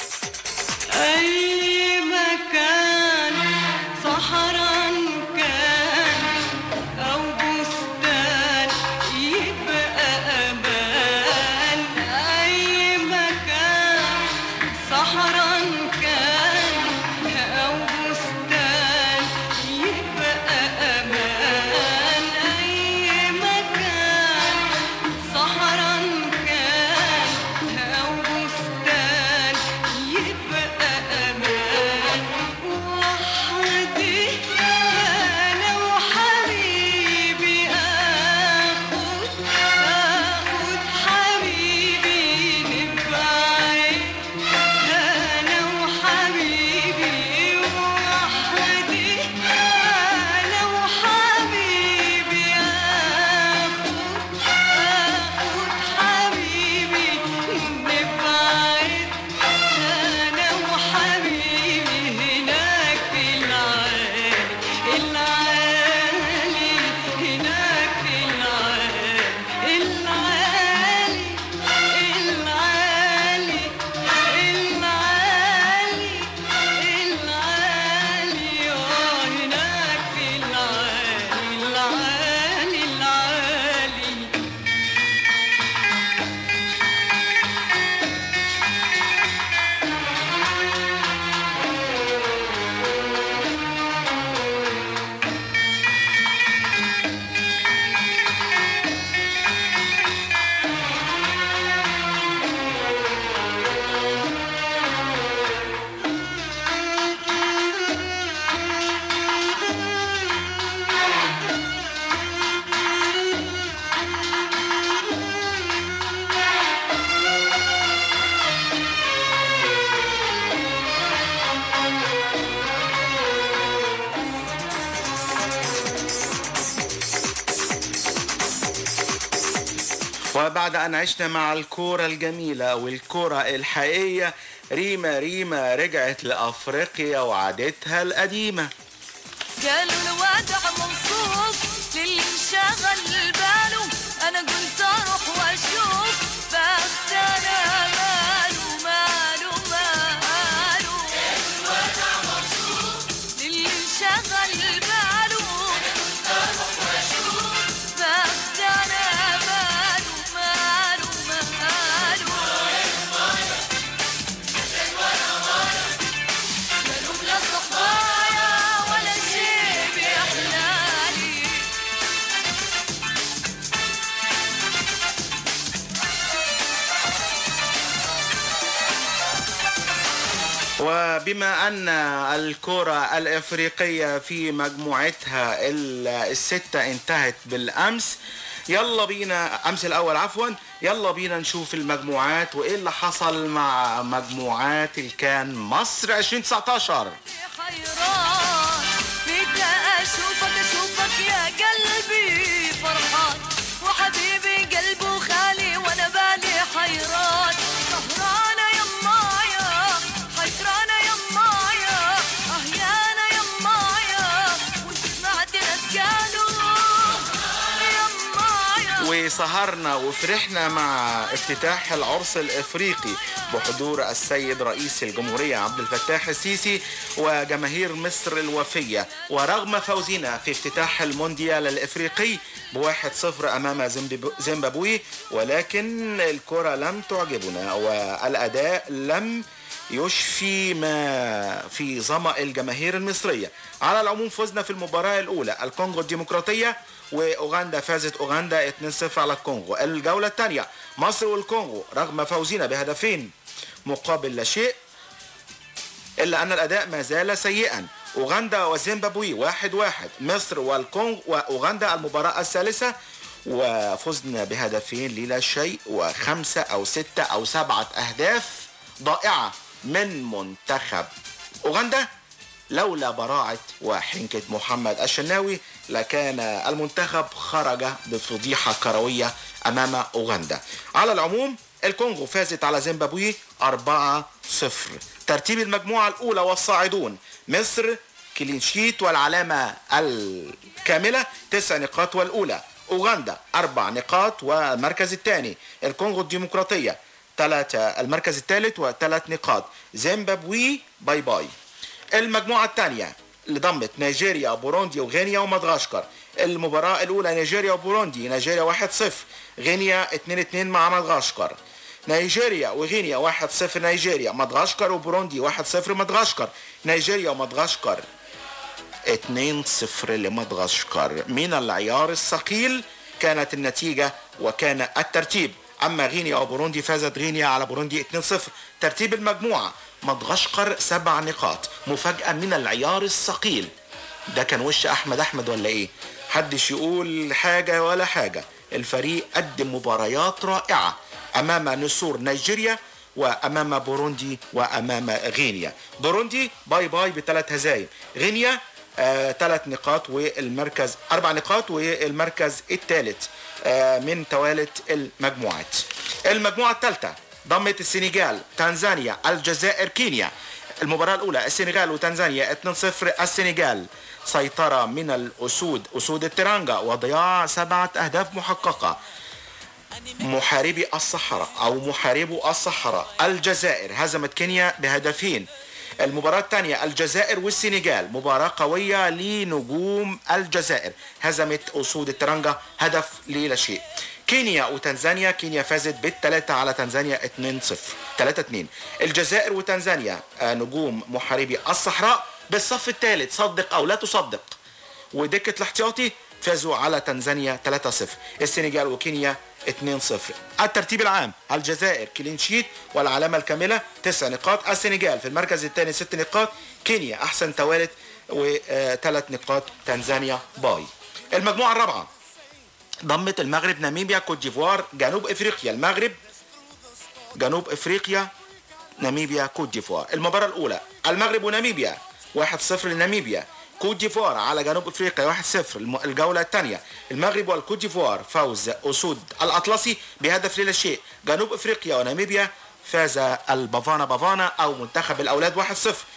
أي مكان صحراء كان أو بستان يبقى أمان أي مكان صحراء كان أو بستان يبقى أمان أي مكان صحراء كان أو بستان يبقى أمان وحدي أنا وحبيبي آخد آخد حبيبي نبعد أنا وحبيبي وحدي أنا وحبيبي آخد آخد حبيبي نبعد أنا وحبيبي هناك في العالي العالي هناك في العالي العالي العالي العالي العالي آه هناك في العالي العالي العالي وبعد أن عشنا مع الكورة الجميلة والكورة الحقيقية ريما ريما رجعت لأفريقيا وعادتها القديمة قالوا الوضع مبسوط للي انشغل باله انا قلت اروح واشوف بس انا ماله ماله ماله اللي انشغل باله بس انا ماله ماله ماله ماله بلا صفايا ولا شي بيحلالي وبما أن الكرة الإفريقية في مجموعتها ال- الستة انتهت بالأمس يلا بينا أمس الأول عفوا يلا بينا نشوف المجموعات وإيه اللي حصل مع مجموعات الكان مصر 2019 حيران متى اشوفك اشوفك يا قلبي فرحان وحبيبي قلبه خالي وانا بالي حيران سهرانة يمايا حيرانة يمايا اهيانا يمايا وسمعت ناس قالوا يمايا وسهرنا وفرحنا مع افتتاح العرس الافريقي بحضور السيد رئيس الجمهوريه عبد الفتاح السيسي وجماهير مصر الوفيه ورغم فوزنا في افتتاح المونديال الافريقي بواحد صفر امام زيمباب- زيمبابوي ولكن الكره لم تعجبنا والاداء لم يشفي ما في ظمأ الجماهير المصرية على العموم فزنا في المباراة الأولى الكونغو الديمقراطية وأوغندا فازت أوغندا 2-0 على الكونغو الجولة الثانية مصر والكونغو رغم فوزنا بهدفين مقابل لا شيء إلا أن الأداء ما زال سيئا أوغندا وزيمبابوي واحد واحد مصر والكونغو وأوغندا المباراة الثالثة وفزنا بهدفين للا شيء وخمسة أو ستة أو سبعة أهداف ضائعة من منتخب أوغندا لولا براعة وحنكة محمد الشناوي لكان المنتخب خرج بفضيحة كروية أمام أوغندا على العموم الكونغو فازت على زيمبابوي 4-0 ترتيب المجموعة الأولى والصاعدون مصر كلين شيت والعلامة الكاملة تسع نقاط والأولى أوغندا أربع نقاط والمركز الثاني الكونغو الديمقراطية ثلاثة المركز الثالث وثلاث نقاط زيمبابوي باي باي المجموعة الثانية اللي ضمت نيجيريا بوروندي وغينيا ومدغشقر المباراة الأولى نيجيريا وبوروندي نيجيريا 1-0 غينيا 2-2 مع مدغشقر نيجيريا وغينيا 1-0 نيجيريا مدغشقر وبوروندي 1-0 مدغشقر نيجيريا ومدغشقر 2-0 لمدغشقر من العيار الثقيل كانت النتيجة وكان الترتيب أما غينيا وبوروندي فازت غينيا على بوروندي 2-0 ترتيب المجموعة مدغشقر سبع نقاط مفاجأة من العيار الثقيل ده كان وش أحمد أحمد ولا إيه حدش يقول حاجة ولا حاجة الفريق قدم مباريات رائعة أمام نسور نيجيريا وأمام بوروندي وأمام غينيا بوروندي باي باي بثلاث هزايم غينيا آه، ثلاث نقاط والمركز أربع نقاط والمركز الثالث آه، من توالت المجموعات المجموعة الثالثة ضمت السنغال تنزانيا الجزائر كينيا المباراة الأولى السنغال وتنزانيا 2-0 السنغال سيطرة من الأسود أسود الترانجا وضياع سبعة أهداف محققة محاربي الصحراء أو محاربو الصحراء الجزائر هزمت كينيا بهدفين المباراة الثانية الجزائر والسنغال مباراة قوية لنجوم الجزائر هزمت أسود الترنجة هدف للا شيء كينيا وتنزانيا كينيا فازت بالثلاثة على تنزانيا 2-0 3-2 الجزائر وتنزانيا آه، نجوم محاربي الصحراء بالصف الثالث صدق أو لا تصدق ودكة الاحتياطي فازوا على تنزانيا 3-0 السنغال وكينيا 2-0 الترتيب العام الجزائر كلين شيت والعلامة الكاملة 9 نقاط السنغال في المركز الثاني 6 نقاط كينيا أحسن توالت وثلاث نقاط تنزانيا باي المجموعة الرابعة ضمت المغرب ناميبيا كوت ديفوار جنوب افريقيا المغرب جنوب افريقيا ناميبيا كوت ديفوار المباراة الأولى المغرب وناميبيا 1-0 لناميبيا كوت ديفوار على جنوب افريقيا 1-0 الم- الجولة الثانية المغرب والكوت ديفوار فوز أسود الأطلسي بهدف لا شيء جنوب افريقيا وناميبيا فاز البافانا بافانا أو منتخب الأولاد 1-0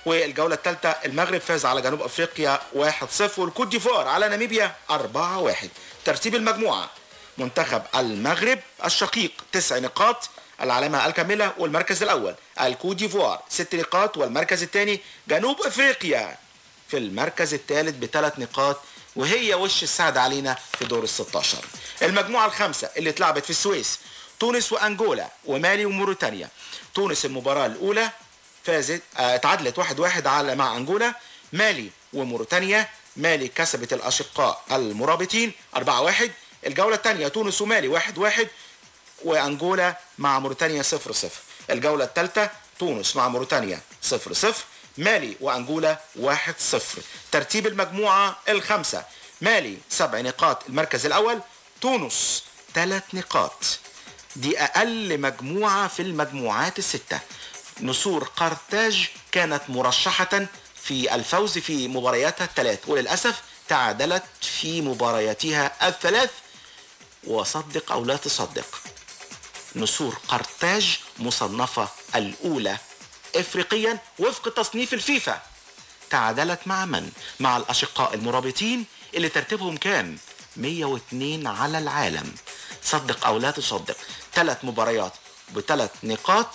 والجولة الثالثة المغرب فاز على جنوب أفريقيا 1-0 والكوت ديفوار على ناميبيا 4-1 ترتيب المجموعة منتخب المغرب الشقيق تسع نقاط العلامة الكاملة والمركز الأول الكوت ديفوار ست نقاط والمركز الثاني جنوب أفريقيا في المركز الثالث بثلاث نقاط وهي وش السعد علينا في دور ال 16 المجموعة الخامسة اللي اتلعبت في السويس تونس وأنجولا ومالي وموريتانيا تونس المباراة الأولى فازت آه، اتعادلت واحد واحد على مع أنجولا مالي وموريتانيا مالي كسبت الأشقاء المرابطين 4 واحد الجولة الثانية تونس ومالي واحد واحد وأنجولا مع موريتانيا 0 0 الجولة الثالثة تونس مع موريتانيا 0 0 مالي وأنجولا 1 0 ترتيب المجموعة الخامسة مالي سبع نقاط المركز الأول تونس ثلاث نقاط دي أقل مجموعة في المجموعات الستة نسور قرطاج كانت مرشحة في الفوز في مبارياتها الثلاث وللأسف تعادلت في مبارياتها الثلاث وصدق أو لا تصدق نسور قرطاج مصنفة الأولى إفريقيا وفق تصنيف الفيفا تعادلت مع من؟ مع الأشقاء المرابطين اللي ترتيبهم كام؟ 102 على العالم صدق أو لا تصدق ثلاث مباريات بثلاث نقاط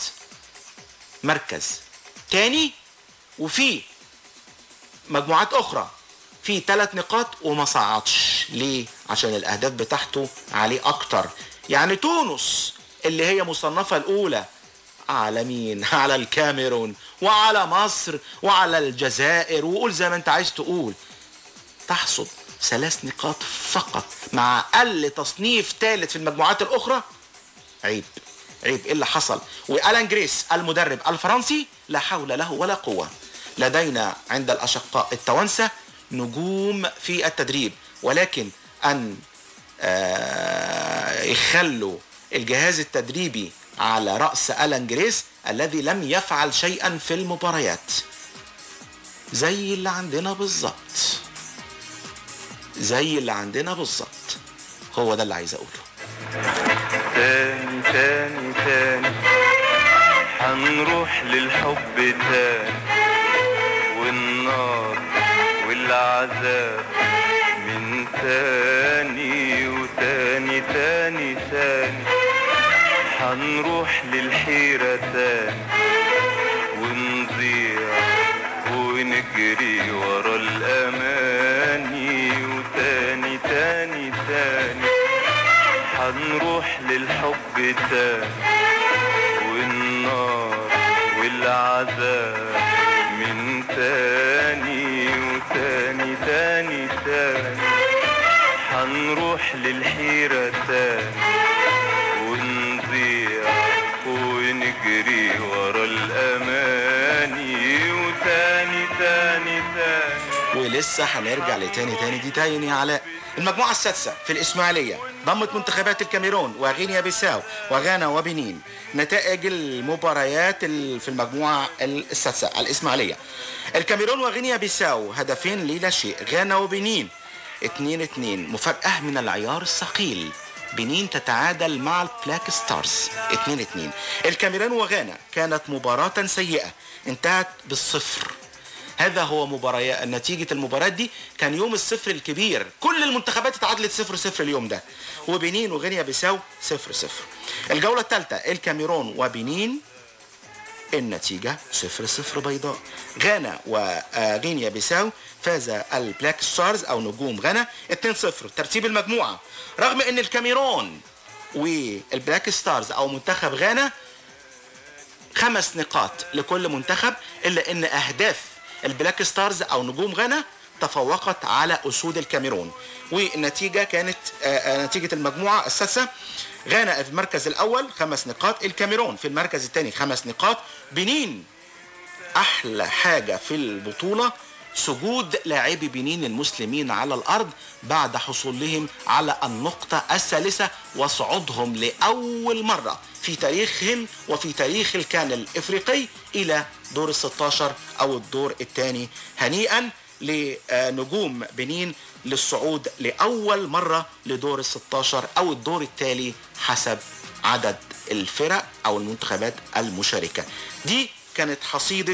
مركز تاني وفي مجموعات أخرى في ثلاث نقاط وما صعدش ليه؟ عشان الأهداف بتاعته عليه أكتر يعني تونس اللي هي مصنفة الأولى على مين؟ على الكاميرون وعلى مصر وعلى الجزائر وقول زي ما انت عايز تقول تحصد ثلاث نقاط فقط مع أقل تصنيف ثالث في المجموعات الأخرى عيب عيب ايه اللي حصل والان جريس المدرب الفرنسي لا حول له ولا قوه لدينا عند الاشقاء التوانسه نجوم في التدريب ولكن ان آه، يخلوا الجهاز التدريبي على راس الان جريس الذي لم يفعل شيئا في المباريات زي اللي عندنا بالظبط زي اللي عندنا بالظبط هو ده اللي عايز اقوله تاني تاني تاني حنروح للحب تاني والنار والعذاب من تاني وتاني تاني تاني حنروح للحيرة تاني ونضيع ونجري ورا الأماني وتاني تاني تاني حنروح للحب تاني والنار والعذاب من تاني وتاني تاني تاني حنروح للحيرة تاني ونضيع ونجري ورا الأماني وتاني تاني تاني ولسه هنرجع لتاني تاني دي تاني يا علاء المجموعة السادسة في الإسماعيلية ضمت منتخبات الكاميرون وغينيا بيساو وغانا وبنين نتائج المباريات ال- في المجموعة السادسة الإسماعيلية الكاميرون وغينيا بيساو هدفين للا شيء غانا وبنين 2 2 مفاجأة من العيار الثقيل بنين تتعادل مع البلاك ستارز 2 2 الكاميرون وغانا كانت مباراة سيئة انتهت بالصفر هذا هو مباراة نتيجة المباراة دي كان يوم الصفر الكبير كل المنتخبات اتعادلت صفر صفر اليوم ده وبنين وغينيا بيساو صفر صفر الجولة الثالثة الكاميرون وبنين النتيجة صفر صفر بيضاء غانا وغينيا بيساو فاز البلاك ستارز او نجوم غانا 2 0 ترتيب المجموعة رغم ان الكاميرون والبلاك ستارز او منتخب غانا خمس نقاط لكل منتخب الا ان اهداف البلاك ستارز او نجوم غانا تفوقت على اسود الكاميرون والنتيجه كانت آه، آه، نتيجه المجموعه السادسه غانا في المركز الاول خمس نقاط الكاميرون في المركز الثاني خمس نقاط بنين احلى حاجه في البطوله سجود لاعبي بنين المسلمين على الارض بعد حصولهم على النقطه الثالثه وصعودهم لاول مره في تاريخهم وفي تاريخ الكان الافريقي الى دور ال 16 او الدور الثاني هنيئا لنجوم بنين للصعود لاول مره لدور ال 16 او الدور التالي حسب عدد الفرق او المنتخبات المشاركه دي كانت حصيده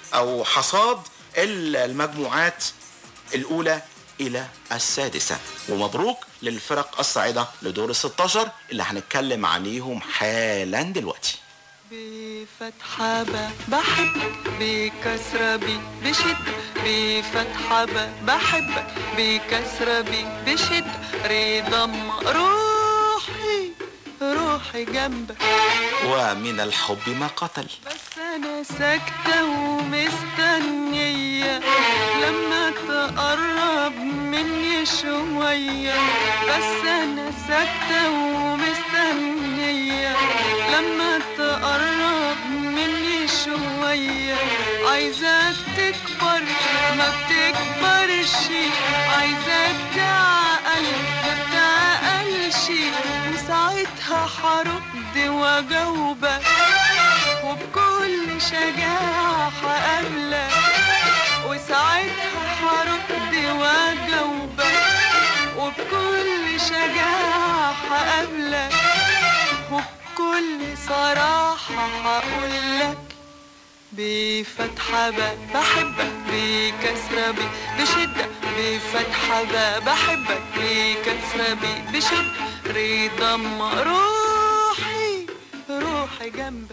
او حصاد ال- المجموعات الاولى الى السادسه ومبروك للفرق الصاعده لدور ال 16 اللي هنتكلم عليهم حالا دلوقتي بفتحة ب بحبك بكسرة ب بشدة بفتحة ب بحبك بكسرة ب بشدة رضا روحي روحي جنبك ومن الحب ما قتل بس انا ساكتة ومستنية لما تقرب مني شوية بس انا ساكتة ومستنية لما تقرب مني شوية عايزاك تكبر ما بتكبرش عايزاك تعقل ما بتعقلش وساعتها هرد واجاوبك وبكل شجاعة هقابلك وساعتها هرد واجاوبك وبكل شجاعة هقابلك وبكل صراحة هقولك بفتحة ب بحبك بكسرة ب بشدة بفتحة ب بحبك بكسرة ب بشدة رضا روحي روحي جنبك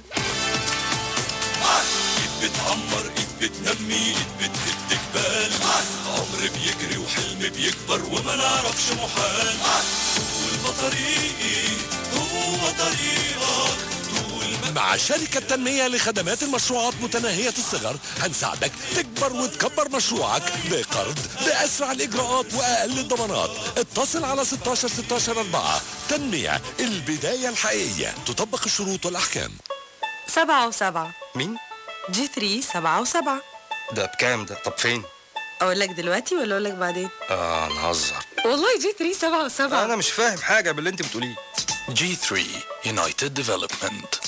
ايد بتعمر ايد بتنمي ايد بتهد جبال عمر بيجري وحلم بيكبر وما نعرفش محال طول ما طريقي هو طريقك مع شركة تنمية لخدمات المشروعات متناهية الصغر هنساعدك تكبر وتكبر مشروعك بقرض بأسرع الإجراءات وأقل الضمانات اتصل على 16 16 4 تنمية البداية الحقيقية تطبق الشروط والأحكام سبعة وسبعة مين؟ جي 3 سبعة وسبعة ده بكام ده؟ طب فين؟ أقول لك دلوقتي ولا أقول لك بعدين؟ اه نهزر والله جي 3 سبعة وسبعة انا مش فاهم حاجه باللي انت بتقوليه G3 United Development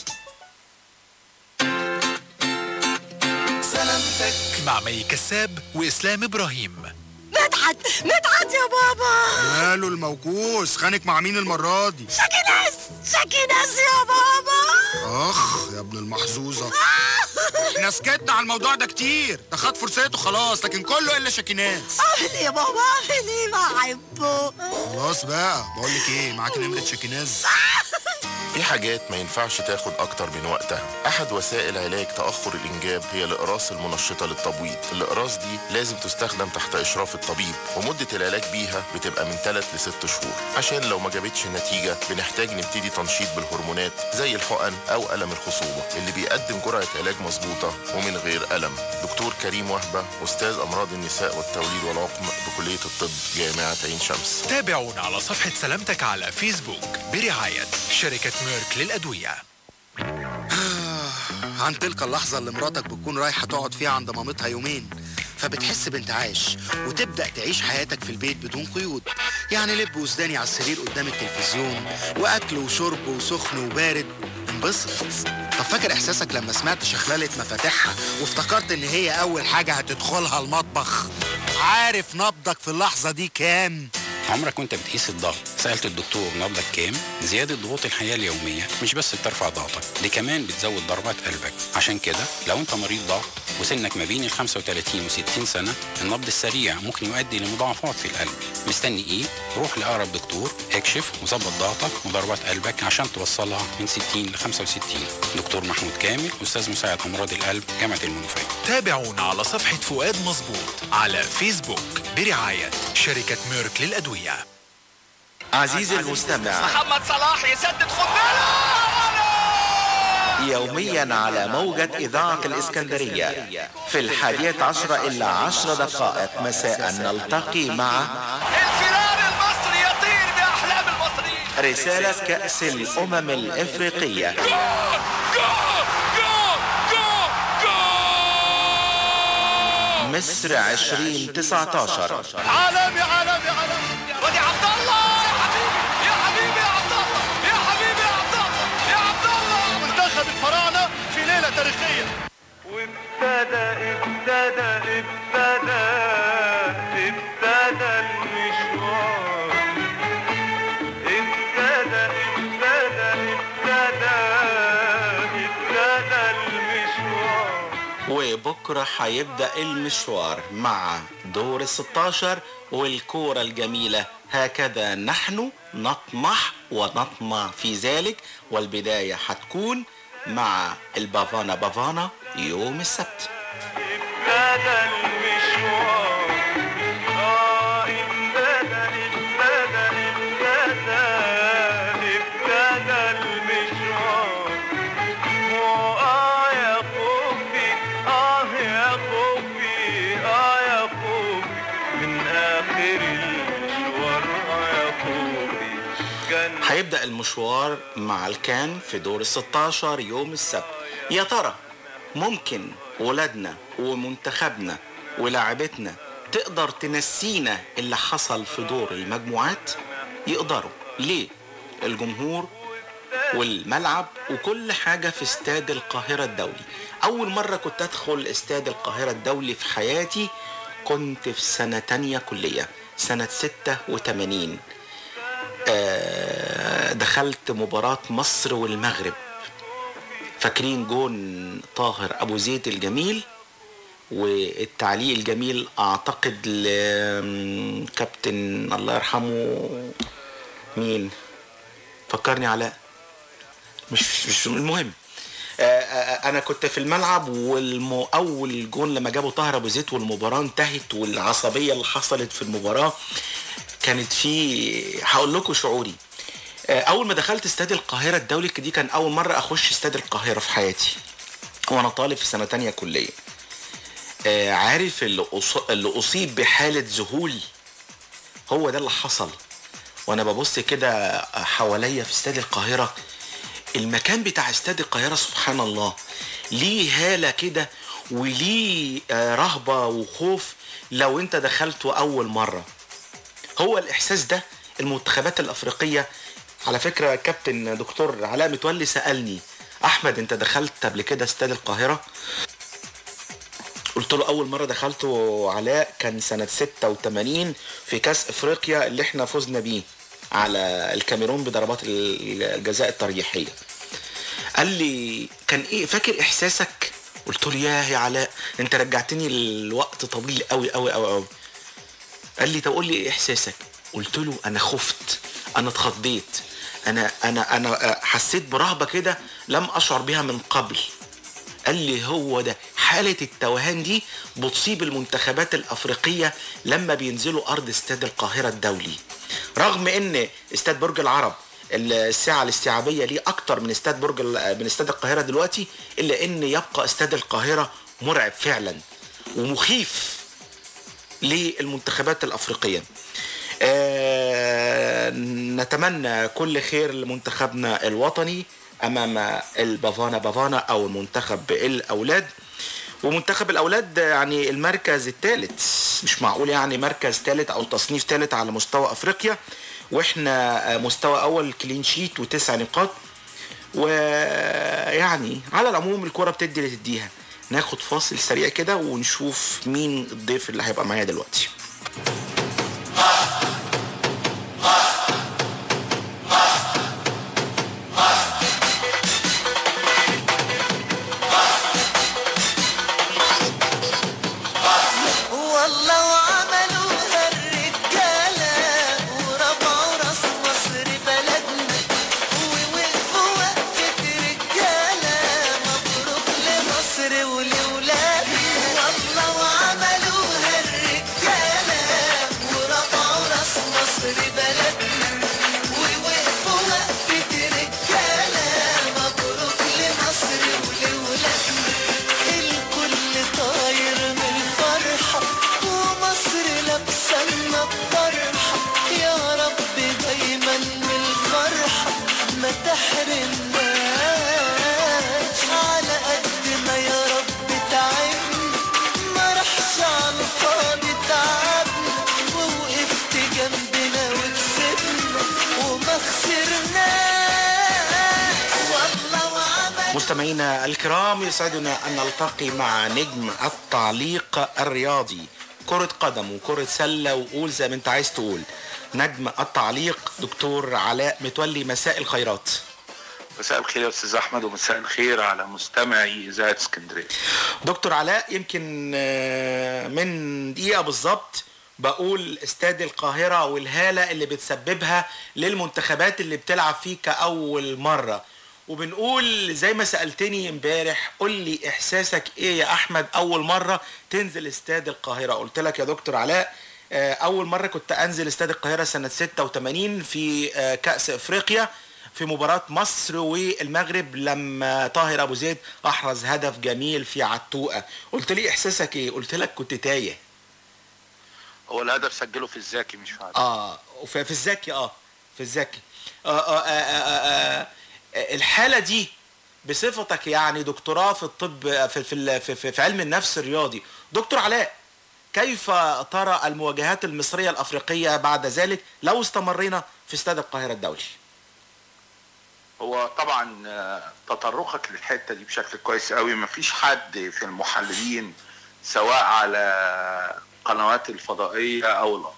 سلامتك مع مي كساب وإسلام إبراهيم مدحت مدحت يا بابا ماله الموكوس خانك مع مين المرة دي شاكيناس شاكيناس يا بابا اخ يا ابن المحظوظة احنا سكتنا على الموضوع ده كتير ده خد فرصته خلاص لكن كله الا شاكيناز اعمل ايه يا بابا اعمل ايه بحبه خلاص بقى بقول لك ايه معاك نمرة شاكيناز في حاجات ما ينفعش تاخد أكتر من وقتها أحد وسائل علاج تأخر الإنجاب هي الإقراص المنشطة للتبويض الإقراص دي لازم تستخدم تحت إشراف الطبيب ومدة العلاج بيها بتبقى من 3 ل 6 شهور عشان لو ما جابتش نتيجة بنحتاج نبتدي تنشيط بالهرمونات زي الحقن أو ألم الخصوبة اللي بيقدم جرعة علاج مظبوطة ومن غير ألم دكتور كريم وهبة أستاذ أمراض النساء والتوليد والعقم بكلية الطب جامعة عين شمس تابعونا على صفحة سلامتك على فيسبوك برعاية شركة ميرك للأدوية عن تلك اللحظة اللي مراتك بتكون رايحة تقعد فيها عند مامتها يومين فبتحس بانتعاش وتبدأ تعيش حياتك في البيت بدون قيود يعني لب وسداني على السرير قدام التلفزيون وأكل وشرب وسخن وبارد انبسط طب فاكر إحساسك لما سمعت شخللة مفاتيحها وافتكرت إن هي أول حاجة هتدخلها المطبخ عارف نبضك في اللحظة دي كام؟ عمرك وانت بتقيس الضغط سألت الدكتور نبضك كام؟ زيادة ضغوط الحياة اليومية مش بس بترفع ضغطك دي كمان بتزود ضربات قلبك عشان كده لو انت مريض ضغط وسنك ما بين ال 35 و 60 سنة النبض السريع ممكن يؤدي لمضاعفات في القلب مستني ايه؟ روح لأقرب دكتور اكشف وظبط ضغطك وضربات قلبك عشان توصلها من 60 ل 65 دكتور محمود كامل أستاذ مساعد أمراض القلب جامعة المنوفية تابعونا على صفحة فؤاد مظبوط على فيسبوك برعاية شركة ميرك للأدوية عزيزي المستمع محمد صلاح يسدد يوميا على موجة إذاعة الإسكندرية في الحادية عشرة إلا عشر دقائق مساء نلتقي مع الفرار المصري يطير بأحلام المصريين رسالة كأس الأمم الإفريقية مصر 2019 عالمي عالمي عالمي ودي عبد الله يا حبيبي يا حبيبي يا عبد الله يا حبيبي يا عبد الله يا عبد الله منتخب الفراعنه في ليله تاريخيه وابتدى ابتدى ابتدى ابتدى المشوار ابتدى ابتدى ابتدى ابتدى المشوار وبكرة هيبدأ المشوار مع دور الستاشر والكورة الجميلة هكذا نحن نطمح ونطمع في ذلك والبداية هتكون مع البافانا بافانا يوم السبت ابتدى المشوار اه ابتدى ابتدى ابتدى ابتدى المشوار واه يا خوفي اه يا خوفي اه يا خوفي من اخر المشوار اه يا خوفي كان هيبدأ المشوار مع الكان في دور الستاشر يوم السبت يا ترى ممكن ولادنا ومنتخبنا ولاعبتنا تقدر تنسينا اللي حصل في دور المجموعات يقدروا ليه الجمهور والملعب وكل حاجة في استاد القاهرة الدولي أول مرة كنت أدخل استاد القاهرة الدولي في حياتي كنت في سنة تانية كلية سنة 86 آه، دخلت مباراة مصر والمغرب فاكرين جون طاهر أبو زيد الجميل والتعليق الجميل أعتقد لكابتن الله يرحمه مين فكرني علاء مش مش المهم آه، آه، انا كنت في الملعب واول جون لما جابوا طاهر ابو زيد والمباراه انتهت والعصبيه اللي حصلت في المباراه كانت في هقول لكم شعوري آه، اول ما دخلت استاد القاهره الدولي دي كان اول مره اخش استاد القاهره في حياتي وانا طالب في سنه تانية كليه آه، عارف اللي, أص... اللي اصيب بحاله ذهول هو ده اللي حصل وانا ببص كده حواليا في استاد القاهره المكان بتاع استاد القاهره سبحان الله ليه هاله كده وليه آه، رهبه وخوف لو انت دخلته اول مره هو الاحساس ده المنتخبات الافريقيه على فكره كابتن دكتور علاء متولي سالني احمد انت دخلت قبل كده استاد القاهره قلت له اول مره دخلته علاء كان سنه 86 في كاس افريقيا اللي احنا فزنا بيه على الكاميرون بضربات ال- الجزاء الترجيحيه قال لي كان ايه فاكر احساسك قلت له ياه يا علاء انت رجعتني لوقت طويل قوي قوي قوي قوي قال لي طب قول لي ايه احساسك قلت له انا خفت انا اتخضيت انا انا انا حسيت برهبه كده لم اشعر بها من قبل قال لي هو ده حالة التوهان دي بتصيب المنتخبات الأفريقية لما بينزلوا أرض استاد القاهرة الدولي رغم ان استاد برج العرب الساعة الاستيعابية ليه أكتر من استاد برج ال- من استاد القاهرة دلوقتي إلا إن يبقى استاد القاهرة مرعب فعلا ومخيف للمنتخبات الأفريقية آه، نتمنى كل خير لمنتخبنا الوطني امام البافانا بافانا او منتخب الاولاد ومنتخب الاولاد يعني المركز الثالث مش معقول يعني مركز ثالث او تصنيف ثالث على مستوى افريقيا واحنا مستوى اول كلين شيت وتسع نقاط ويعني على العموم الكرة بتدي اللي تديها ناخد فاصل سريع كده ونشوف مين الضيف اللي هيبقى معايا دلوقتي والله وعملوها الرجالة ورفعوا راس مصر بلدنا ووقفوا وقفة رجالة مبروك لمصر ولولادنا والله وعملوها الرجالة ورفعوا راس مصر بلدنا ووقفوا وقفة رجالة مبروك لمصر ولولادنا الكل طاير من الفرحة ومصر لابسنا الطرحة يا رب دايما من الفرحة ما تحرمناش على قد ما يا رب تعبنا ما راحش على الفاضي تعبنا ووقفت جنبنا وكسبنا وما خسرناش والله وعمل مستمعينا الكرام يسعدنا أن نلتقي مع نجم التعليق الرياضي كرة قدم وكرة سلة وقول زي ما انت عايز تقول نجم التعليق دكتور علاء متولي مساء الخيرات مساء الخير يا استاذ احمد ومساء الخير على مستمعي اذاعه اسكندريه دكتور علاء يمكن آه، من دقيقة بالظبط بقول استاد القاهرة والهالة اللي بتسببها للمنتخبات اللي بتلعب فيه كأول مرة وبنقول زي ما سألتني امبارح قول لي إحساسك إيه يا أحمد أول مرة تنزل استاد القاهرة قلت لك يا دكتور علاء آه، أول مرة كنت أنزل استاد القاهرة سنة 86 في آه، كأس إفريقيا في مباراة مصر والمغرب لما طاهر أبو زيد أحرز هدف جميل في عتوقة قلت لي إحساسك إيه قلت لك كنت تايه هو الهدف سجله في الزاكي مش فاهم اه وفي في الزكي اه في الزكي آه آه آه آه آه آه الحاله دي بصفتك يعني دكتوراه في الطب آه، في في ال- في, في, في علم النفس الرياضي دكتور علاء كيف ترى المواجهات المصريه الافريقيه بعد ذلك لو استمرينا في استاد القاهره الدولي هو طبعا آه، تطرقك للحته دي بشكل كويس قوي مفيش حد في المحللين سواء على قنوات الفضائيه او ال-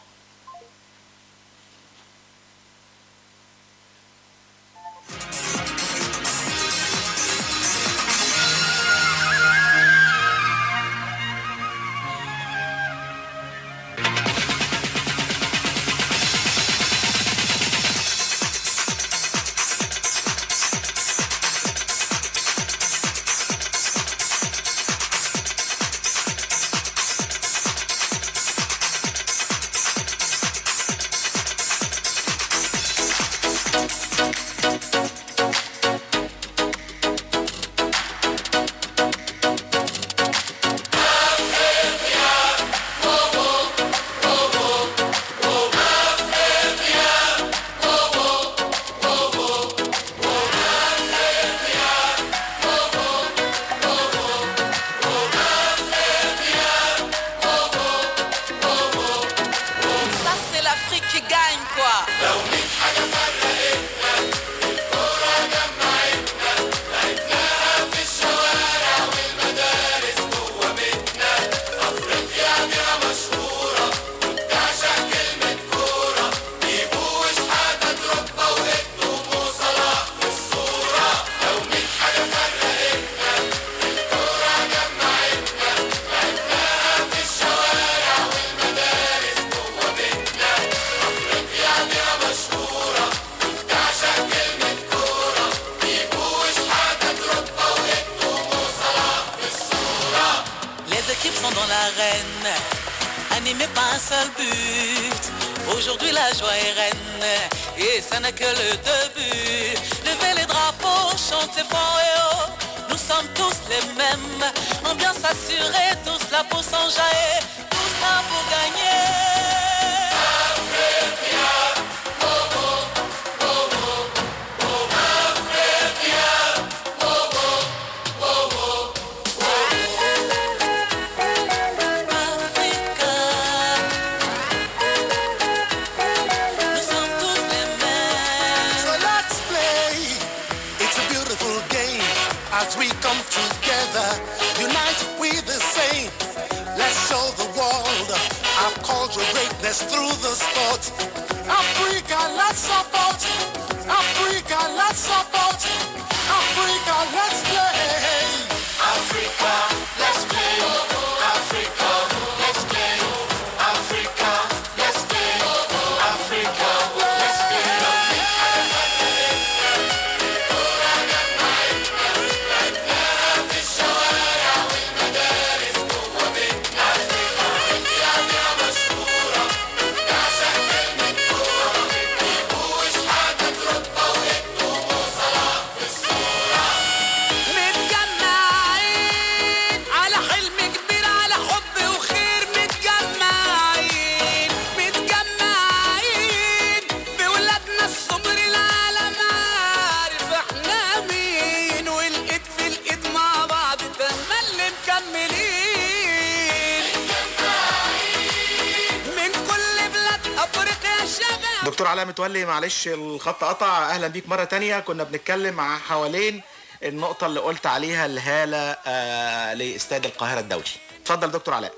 Ça c'est l'Afrique qui gagne quoi Les équipes sont dans l'arène, animées par un seul but. Aujourd'hui la joie est reine, et ça n'est que le début. Levez les drapeaux, chantez fort et haut. Nous sommes tous les mêmes, ambiance assurée, tous là pour s'enjailler, tous là pour gagner. So let's play. It's a beautiful game as we come together, unite we the same. Let's show the world our cultural greatness through the sport. Africa, let's support. Africa, let's support. Africa, let's play. Africa, let's play. Africa, let's play. Africa, let's play. Africa, let's play. متجمعين على حلم كبير على حب وخير متجمعين متجمعين بولادنا الصبر العالم عارف احنا مين والايد في الايد مع بعض تملي مكملين من كل بلاد افريقيا شباب دكتور علاء متولي معلش الخط قطع اهلا بيك مره تانية كنا بنتكلم عن حوالين النقطه اللي قلت عليها الهاله آه لاستاد القاهره الدولي اتفضل دكتور علاء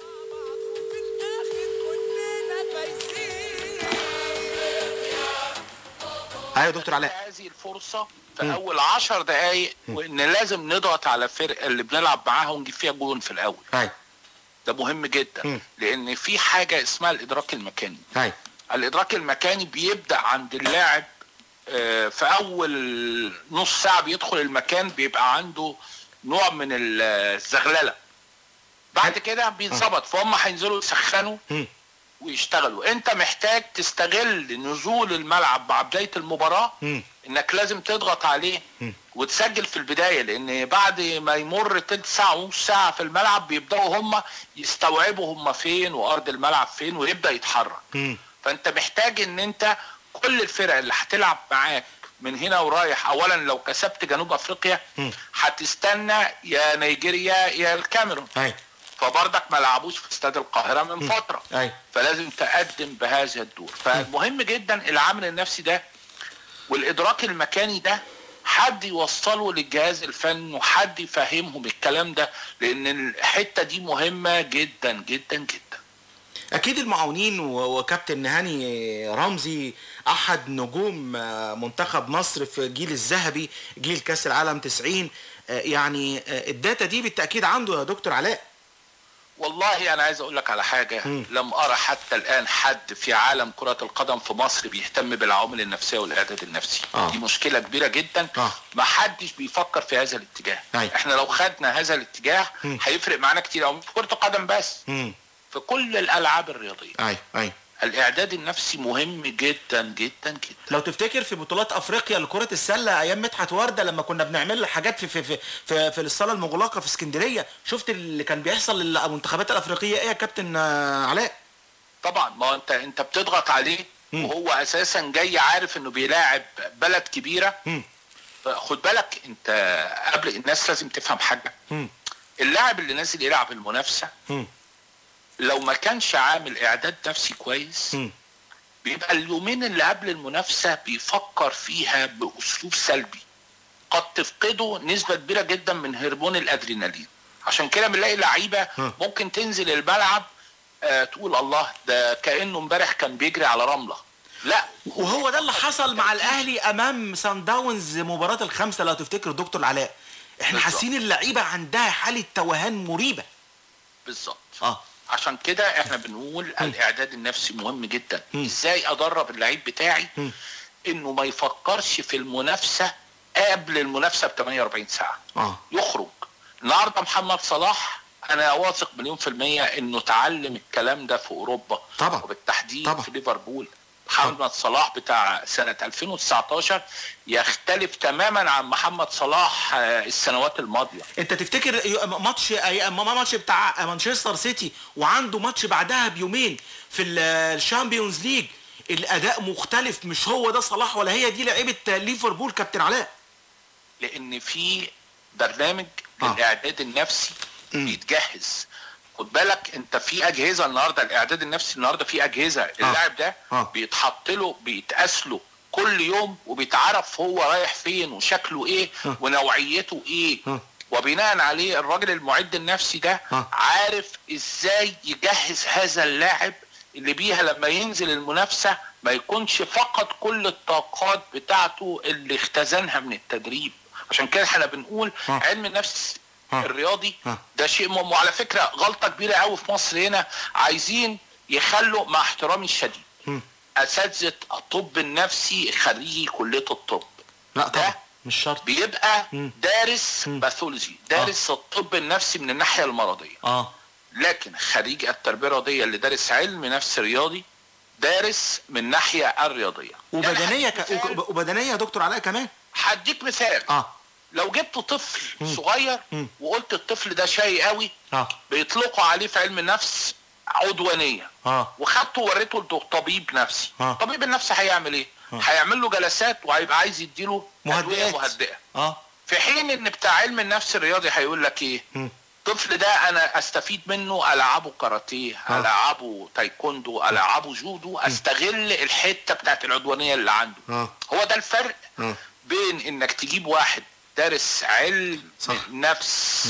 ايوه دكتور علاء هذه الفرصه في اول عشر دقايق وان لازم نضغط على الفرقه اللي بنلعب معاها ونجيب فيها جون في الاول هاي ده مهم جدا لان في حاجه اسمها الادراك المكاني هاي الادراك المكاني بيبدا عند اللاعب آه، في اول نص ساعه بيدخل المكان بيبقى عنده نوع من الزغلله بعد كده بيتظبط فهم هينزلوا يسخنوا ويشتغلوا انت محتاج تستغل نزول الملعب مع بدايه المباراه انك لازم تضغط عليه وتسجل في البدايه لان بعد ما يمر تلت ساعه ونص ساعه في الملعب بيبداوا هم يستوعبوا هم فين وارض الملعب فين ويبدا يتحرك فانت محتاج ان انت كل الفرق اللي هتلعب معاك من هنا ورايح اولا لو كسبت جنوب افريقيا هتستنى يا نيجيريا يا الكاميرون هاي فبرضك ما لعبوش في استاد القاهره من فتره هاي فلازم تقدم بهذا الدور فمهم جدا العامل النفسي ده والادراك المكاني ده حد يوصله للجهاز الفني وحد يفهمهم الكلام ده لان الحته دي مهمه جدا جدا جدا اكيد المعاونين و- وكابتن هاني رمزي احد نجوم آه، منتخب مصر في الجيل الذهبي جيل كاس العالم 90 آه، يعني آه، الداتا دي بالتاكيد عنده يا دكتور علاء والله انا عايز اقول لك على حاجه مم. لم ارى حتى الان حد في عالم كره القدم في مصر بيهتم بالعوامل النفسيه والاعداد النفسي آه. دي مشكله كبيره جدا آه. ما حدش بيفكر في هذا الاتجاه أيوة. احنا لو خدنا هذا الاتجاه مم. هيفرق معانا كتير قوي في كره القدم بس امم في كل الالعاب الرياضيه ايوه ايوه الاعداد النفسي مهم جدا جدا جدا لو تفتكر في بطولات افريقيا لكره السله ايام مدحت ورده لما كنا بنعمل حاجات في في في في, في الصاله المغلقه في اسكندريه شفت اللي كان بيحصل للمنتخبات الافريقيه ايه يا كابتن آه، علاء طبعا ما هو انت انت بتضغط عليه وهو اساسا جاي عارف انه بيلاعب بلد كبيره مم. خد بالك انت قبل الناس لازم تفهم حاجه مم. اللاعب اللي نازل يلعب المنافسه مم. لو ما كانش عامل اعداد نفسي كويس مم. بيبقى اليومين اللي قبل المنافسه بيفكر فيها باسلوب سلبي قد تفقده نسبه كبيره جدا من هرمون الادرينالين عشان كده بنلاقي لعيبه ها. ممكن تنزل الملعب آه تقول الله ده كانه امبارح كان بيجري على رمله لا وهو ده اللي حصل مع الاهلي امام سان داونز مباراه الخمسه لو تفتكر دكتور علاء احنا بالظبط. حاسين اللعيبه عندها حاله توهان مريبه بالظبط اه عشان كده احنا بنقول الاعداد النفسي مهم جدا ازاي ادرب اللعيب بتاعي انه ما يفكرش في المنافسه قبل المنافسه ب 48 ساعه اه يخرج النهارده محمد صلاح انا واثق مليون في المية انه اتعلم الكلام ده في اوروبا طبعا وبالتحديد طبعا. في ليفربول محمد صلاح بتاع سنة 2019 يختلف تماما عن محمد صلاح آه، السنوات الماضية انت تفتكر ي- ماتش أي- ماتش بتاع مانشستر سيتي وعنده ماتش بعدها بيومين في ال- الشامبيونز ليج الاداء مختلف مش هو ده صلاح ولا هي دي لعيبه ليفربول كابتن علاء لان في برنامج للاعداد النفسي بيتجهز خد بالك انت في اجهزه النهارده الاعداد النفسي النهارده في اجهزه اللاعب ده آه. بيتحط له بيتقاس له كل يوم وبيتعرف هو رايح فين وشكله ايه آه. ونوعيته ايه آه. وبناء عليه الراجل المعد النفسي ده آه. عارف ازاي يجهز هذا اللاعب اللي بيها لما ينزل المنافسه ما يكونش فقد كل الطاقات بتاعته اللي اختزنها من التدريب عشان كده احنا بنقول آه. علم النفس آه. الرياضي آه. ده شيء مهم وعلى فكره غلطه كبيره قوي في مصر هنا عايزين يخلوا مع احترامي الشديد مم. اساتذه الطب النفسي خريجي كليه الطب لا طبعا مش شرط بيبقى مم. دارس باثولوجي دارس الطب النفسي من الناحيه المرضيه اه لكن خريج التربيه الرياضيه اللي دارس علم نفس رياضي دارس من الناحيه الرياضيه وبدنيه يعني ك... هديك مثال- وك- وبدنيه يا دكتور علاء كمان هديك مثال اه لو جبت طفل مم. صغير مم. وقلت الطفل ده شقي قوي اه بيطلقوا عليه في علم النفس عدوانيه اه وخدته ووريته لطبيب نفسي آه. طبيب النفس هيعمل ايه آه. هيعمل له جلسات وهيبقى عايز يديله ادويه مهدئات. مهدئه اه في حين ان بتاع علم النفس الرياضي هيقول لك ايه مم. الطفل ده انا استفيد منه العبه كاراتيه آه. العبه تايكوندو العبه جودو استغل الحته بتاعت العدوانيه اللي عنده اه هو ده الفرق اه بين انك تجيب واحد دارس علم صح. نفس مم.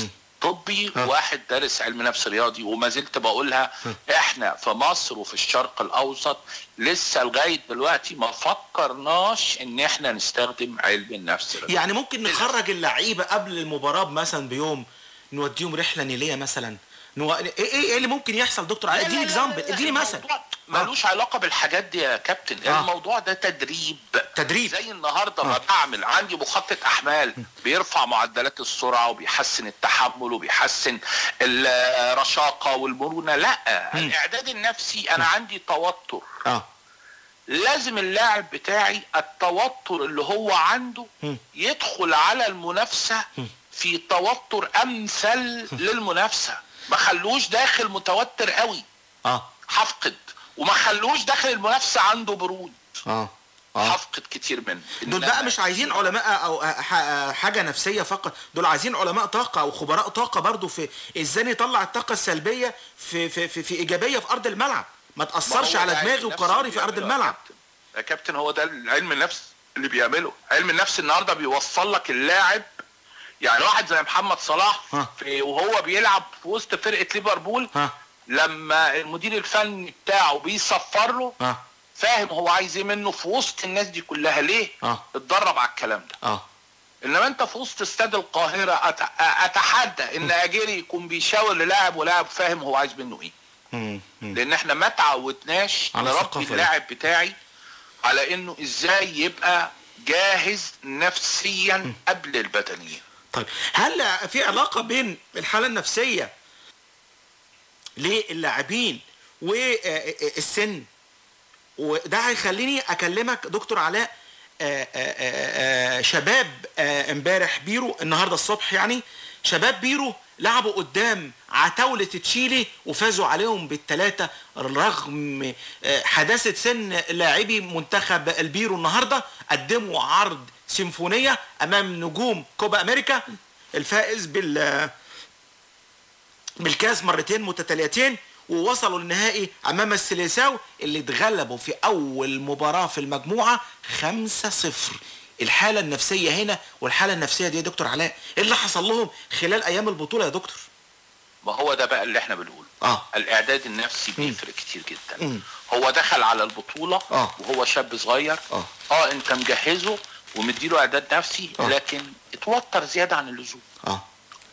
طبي وواحد دارس علم نفس رياضي وما زلت بقولها احنا في مصر وفي الشرق الاوسط لسه لغايه دلوقتي ما فكرناش ان احنا نستخدم علم النفس الرياضي. يعني ممكن نخرج اللعيبه قبل المباراه مثلا بيوم نوديهم رحله نيليه مثلا نو... ايه ايه إيه اللي ممكن يحصل دكتور علاء اديني اكزامبل اديني مثل ملوش علاقه بالحاجات دي يا كابتن آه. الموضوع ده تدريب تدريب زي النهارده ما بعمل عندي مخطط احمال بيرفع معدلات السرعه وبيحسن التحمل وبيحسن الرشاقه والمرونه لا الاعداد النفسي انا عندي توتر اه لازم اللاعب بتاعي التوتر اللي هو عنده يدخل على المنافسه في توتر امثل للمنافسه ما خلوش داخل متوتر قوي اه هفقد وما خلوش داخل المنافسه عنده برود اه اه هفقد كتير منه دول بقى مش عايزين علماء او ح- حاجه نفسيه فقط دول عايزين علماء طاقه او خبراء طاقه برضو في ازاي نطلع الطاقه السلبيه في في في, في ايجابيه في ارض الملعب ما تاثرش ما هو على ده علم دماغي النفس وقراري اللي في ارض بيعمله يا الملعب يا كابتن هو ده علم النفس اللي بيعمله علم النفس النهارده بيوصل لك اللاعب يعني واحد زي محمد صلاح في وهو بيلعب في وسط فرقه ليفربول لما المدير الفني بتاعه بيصفر له اه فاهم هو عايز ايه منه في وسط الناس دي كلها ليه اه اتدرب على الكلام ده اه انما انت في وسط استاد القاهره أت- اتحدى ان اجيري يكون بيشاور للاعب ولاعب فاهم هو عايز منه ايه مم. مم. لان احنا ما تعودناش على نربي الثقافة دي. اللاعب بتاعي على انه ازاي يبقى جاهز نفسيا قبل البدنيا طيب هل في علاقه بين الحاله النفسيه للاعبين والسن وده هيخليني اكلمك دكتور علاء آه، آه، آه، آه، شباب آه، امبارح بيرو النهارده الصبح يعني شباب بيرو لعبوا قدام عتاولة تشيلي وفازوا عليهم بالثلاثة رغم آه، حداثة سن لاعبي منتخب البيرو النهارده قدموا عرض سيمفونية أمام نجوم كوبا أمريكا الفائز بال بالكاس مرتين متتاليتين ووصلوا النهائي امام السيليساو اللي اتغلبوا في اول مباراه في المجموعه 5-0 الحاله النفسيه هنا والحاله النفسيه دي يا دكتور علاء ايه اللي حصل لهم خلال ايام البطوله يا دكتور ما هو ده بقى اللي احنا بنقوله اه الاعداد النفسي بيفرق كتير جدا مم. هو دخل على البطوله آه. وهو شاب صغير اه اه انت مجهزه ومديله اعداد نفسي آه. لكن اتوتر زياده عن اللزوم اه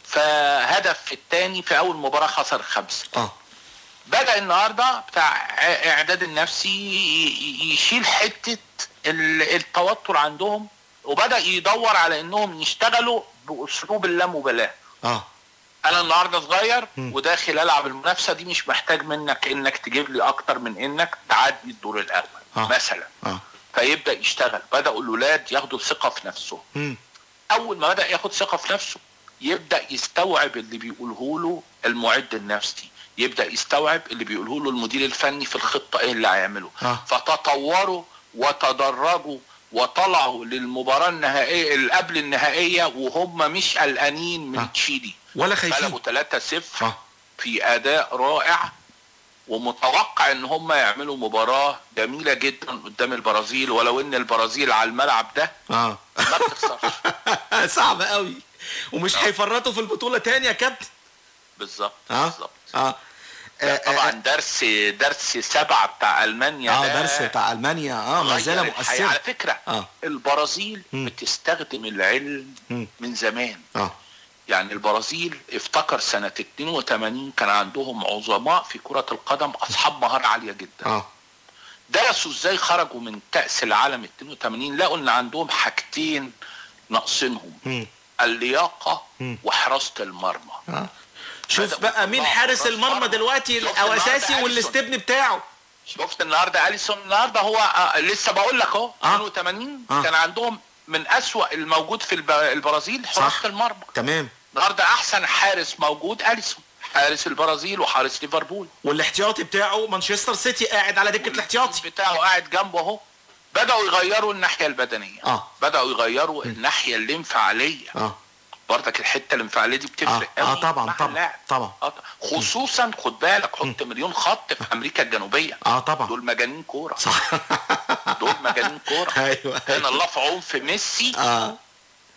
فهدف الثاني في اول مباراه خسر خمسه اه بدا النهارده بتاع ع- اعداد النفسي ي- ي- يشيل حته ال- التوتر عندهم وبدا يدور على انهم يشتغلوا باسلوب اللامبالاه اه انا النهارده صغير مم. وداخل العب المنافسه دي مش محتاج منك انك تجيب لي اكتر من انك تعدي الدور الاول آه. مثلا اه فيبدا يشتغل بداوا الاولاد ياخدوا ثقه في نفسهم مم. اول ما بدا ياخد ثقه في نفسه يبدا يستوعب اللي بيقوله له المعد النفسي يبدا يستوعب اللي بيقوله له المدير الفني في الخطه ايه اللي هيعمله آه. فتطوروا وتدرجوا وطلعوا للمباراه النهائيه اللي قبل النهائيه وهم مش قلقانين من آه. تشيلي ولا خايفين غلبوا 3-0 اه في اداء رائع ومتوقع ان هم يعملوا مباراه جميله جدا قدام البرازيل ولو ان البرازيل على الملعب ده اه ما بتخسرش صعب قوي ومش هيفرطوا في البطوله تاني يا كابتن بالظبط اه بالظبط اه طبعا درس درس سبعة بتاع المانيا اه ده درس بتاع المانيا اه ما غير زال الحياة. مؤثرا على فكره اه البرازيل مم. بتستخدم العلم مم. من زمان اه يعني البرازيل افتكر سنة 82 كان عندهم عظماء في كرة القدم أصحاب مهارة عالية جدا اه درسوا ازاي خرجوا من كأس العالم 82 لقوا ان عندهم حاجتين ناقصينهم مم. اللياقة مم. وحراسة المرمى اه شوف بقى مين حارس المرمى دلوقتي شفت او النهاردة اساسي أليسون. والاستبن بتاعه شفت النهارده اليسون النهارده هو آه لسه بقول لك اهو آه. 82 آه. كان عندهم من أسوأ الموجود في الب- البرازيل حراسة المرمى تمام النهارده احسن حارس موجود اليسون حارس البرازيل وحارس ليفربول والاحتياطي بتاعه مانشستر سيتي قاعد على دكه الاحتياطي بتاعه قاعد جنبه اهو بدأوا يغيروا الناحية البدنية اه بدأوا يغيروا الناحية الانفعالية اه برضك الحتة الانفعالية دي بتفرق اه, آه قوي طبعا مع طبعا اللاعب. طبعا آه، خصوصا خد بالك حط مليون خط في امريكا الجنوبيه اه طبعا دول مجانين كوره صح دول مجانين كوره ايوه كان الله في عون في ميسي اه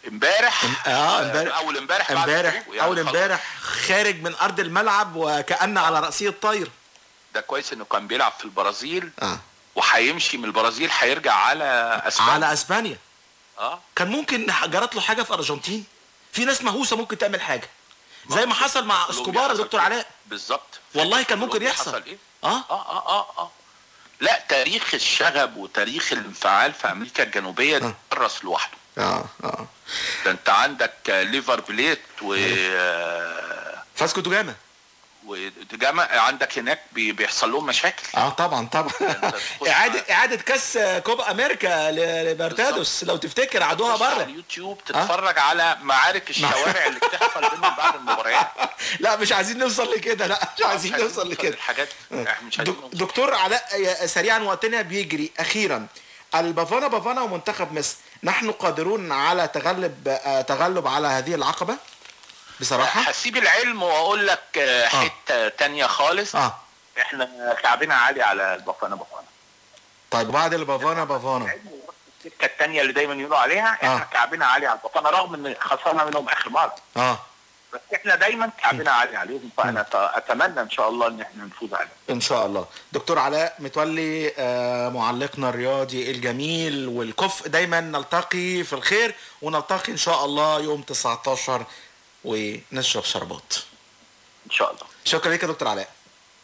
امبارح اه امبارح اول امبارح بعد امبارح الشروق، يعني اول خلاص. امبارح خارج من ارض الملعب وكأن على رأسه الطير ده كويس انه كان بيلعب في البرازيل اه وهيمشي من البرازيل هيرجع على اسبانيا على اسبانيا اه كان ممكن جرت له حاجه في ارجنتين في ناس مهووسه ممكن تعمل حاجه زي ما حصل مع اسكوبار يا دكتور علاء بالظبط والله كان ممكن كولومبيا يحصل حصل ايه اه اه اه اه اه لا تاريخ الشغب وتاريخ الانفعال في امريكا الجنوبيه ده درس لوحده اه اه ده انت عندك آه، ليفر بليت و آه، فاسكو دوجاما ودجاما عندك هناك بي- بيحصل لهم مشاكل اه طبعا طبعا اعاده اعاده كاس كوبا امريكا ل- لبرتادوس لو تفتكر عادوها تخش على بره اليوتيوب تتفرج على معارك الشوارع اللي بتحصل بينهم بعد المباريات لا مش عايزين نوصل لكده لا مش عايزين مش عايزين نوصل لكده الحاجات احنا مش عايزين دك- دكتور علاء يا- سريعا وقتنا بيجري اخيرا البافانا بافانا ومنتخب مصر نحن قادرون على تغلب آه، تغلب على هذه العقبه بصراحه هسيب العلم واقول لك آه، حته تانية خالص اه احنا كعبنا عالي على البافانا بافانا طيب بعد البافانا بافانا السكه التانية اللي دايما يقولوا عليها احنا آه. كعبنا عالي على البافانا رغم ان خسرنا منهم اخر مره اه بس احنا دايما كعبنا عالي عليهم فانا ت- اتمنى ان شاء الله ان احنا نفوز عليهم ان شاء الله دكتور علاء متولي آه، معلقنا الرياضي الجميل والكفء دايما نلتقي في الخير ونلتقي ان شاء الله يوم 19 ونشرب شربات ان شاء الله شكرا لك يا دكتور علاء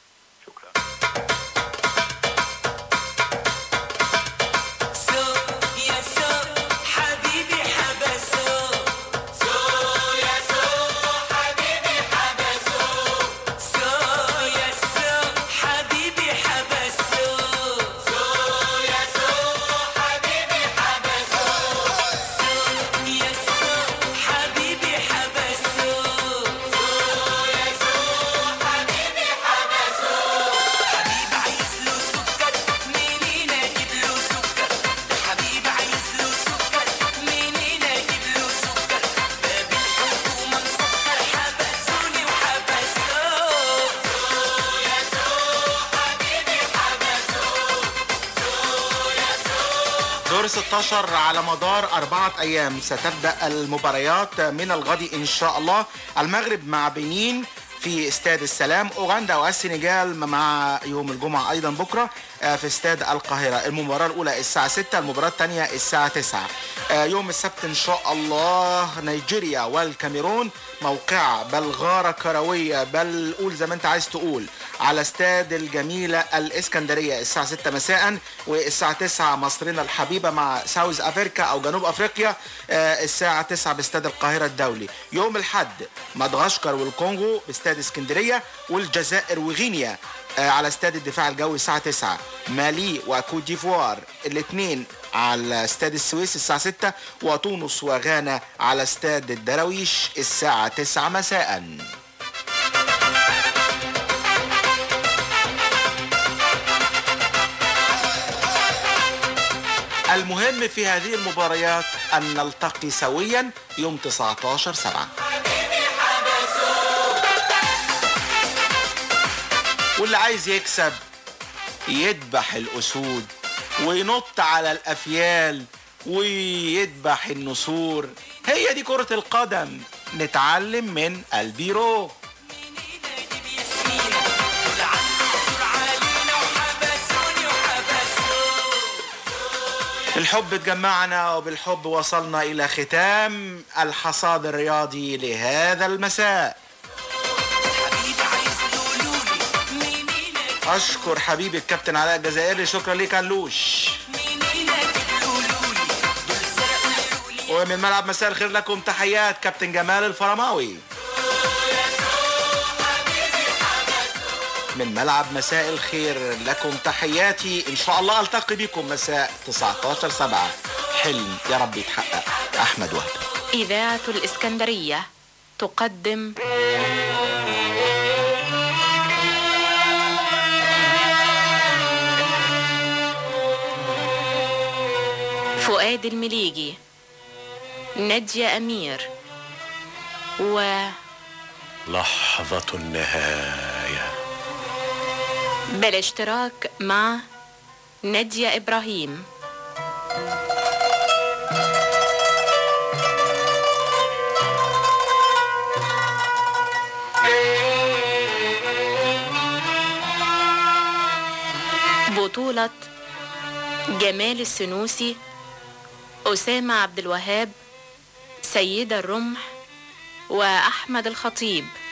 سو يا سو حبيبي حبسو سو يا سو حبيبي حبسو سو يا سو حبيبي حبسو سو يا سو حبيبي حبسو سو يا سو حبيبي حبسو سو يا سو حبيبي حبسو حبيب عايز له سكر منين اجيب له سكر حبيب عايز له سكر منين اجيب له سكر باب الحكومه مسكر حبسوني وحبسوه يا سو حبيبي حبسوه يا سو دور 16 على مدار أربعة أيام ستبدأ المباريات من الغد إن شاء الله المغرب مع بنين في استاد السلام أوغندا والسنغال مع يوم الجمعة أيضا بكرة آه، في استاد القاهرة المباراة الأولى الساعة 6 المباراة الثانية الساعة 9 آه، يوم السبت إن شاء الله نيجيريا والكاميرون موقع بلغارة كروية بل قول زي ما أنت عايز تقول على استاد الجميلة الإسكندرية الساعة 6 مساء والساعة 9 مصرنا الحبيبة مع ساوث أفريقيا أو جنوب أفريقيا آه، الساعة 9 باستاد القاهرة الدولي يوم الحد مدغشقر والكونغو باستاد اسكندرية والجزائر وغينيا آه، على استاد الدفاع الجوي الساعة 9 مالي وكوت ديفوار الاثنين على استاد السويس الساعة 6 وتونس وغانا على استاد الدراويش الساعة 9 مساءً المهم في هذه المباريات أن نلتقي سويا يوم 19 7 واللي عايز يكسب يذبح الأسود وينط على الأفيال ويذبح النسور هي دي كرة القدم نتعلم من البيرو الحب اتجمعنا وبالحب وصلنا إلى ختام الحصاد الرياضي لهذا المساء أشكر حبيبي الكابتن علاء الجزائري شكرا ليك علوش ومن ملعب مساء الخير لكم تحيات كابتن جمال الفرماوي من ملعب مساء الخير لكم تحياتي ان شاء الله التقي بكم مساء 19 7 حلم يا رب يتحقق احمد وهب إذاعة الإسكندرية تقدم فؤاد المليجي نادية أمير و لحظة النهاية بالاشتراك مع نادية إبراهيم بطولة جمال السنوسي أسامة عبد الوهاب سيدة الرمح وأحمد الخطيب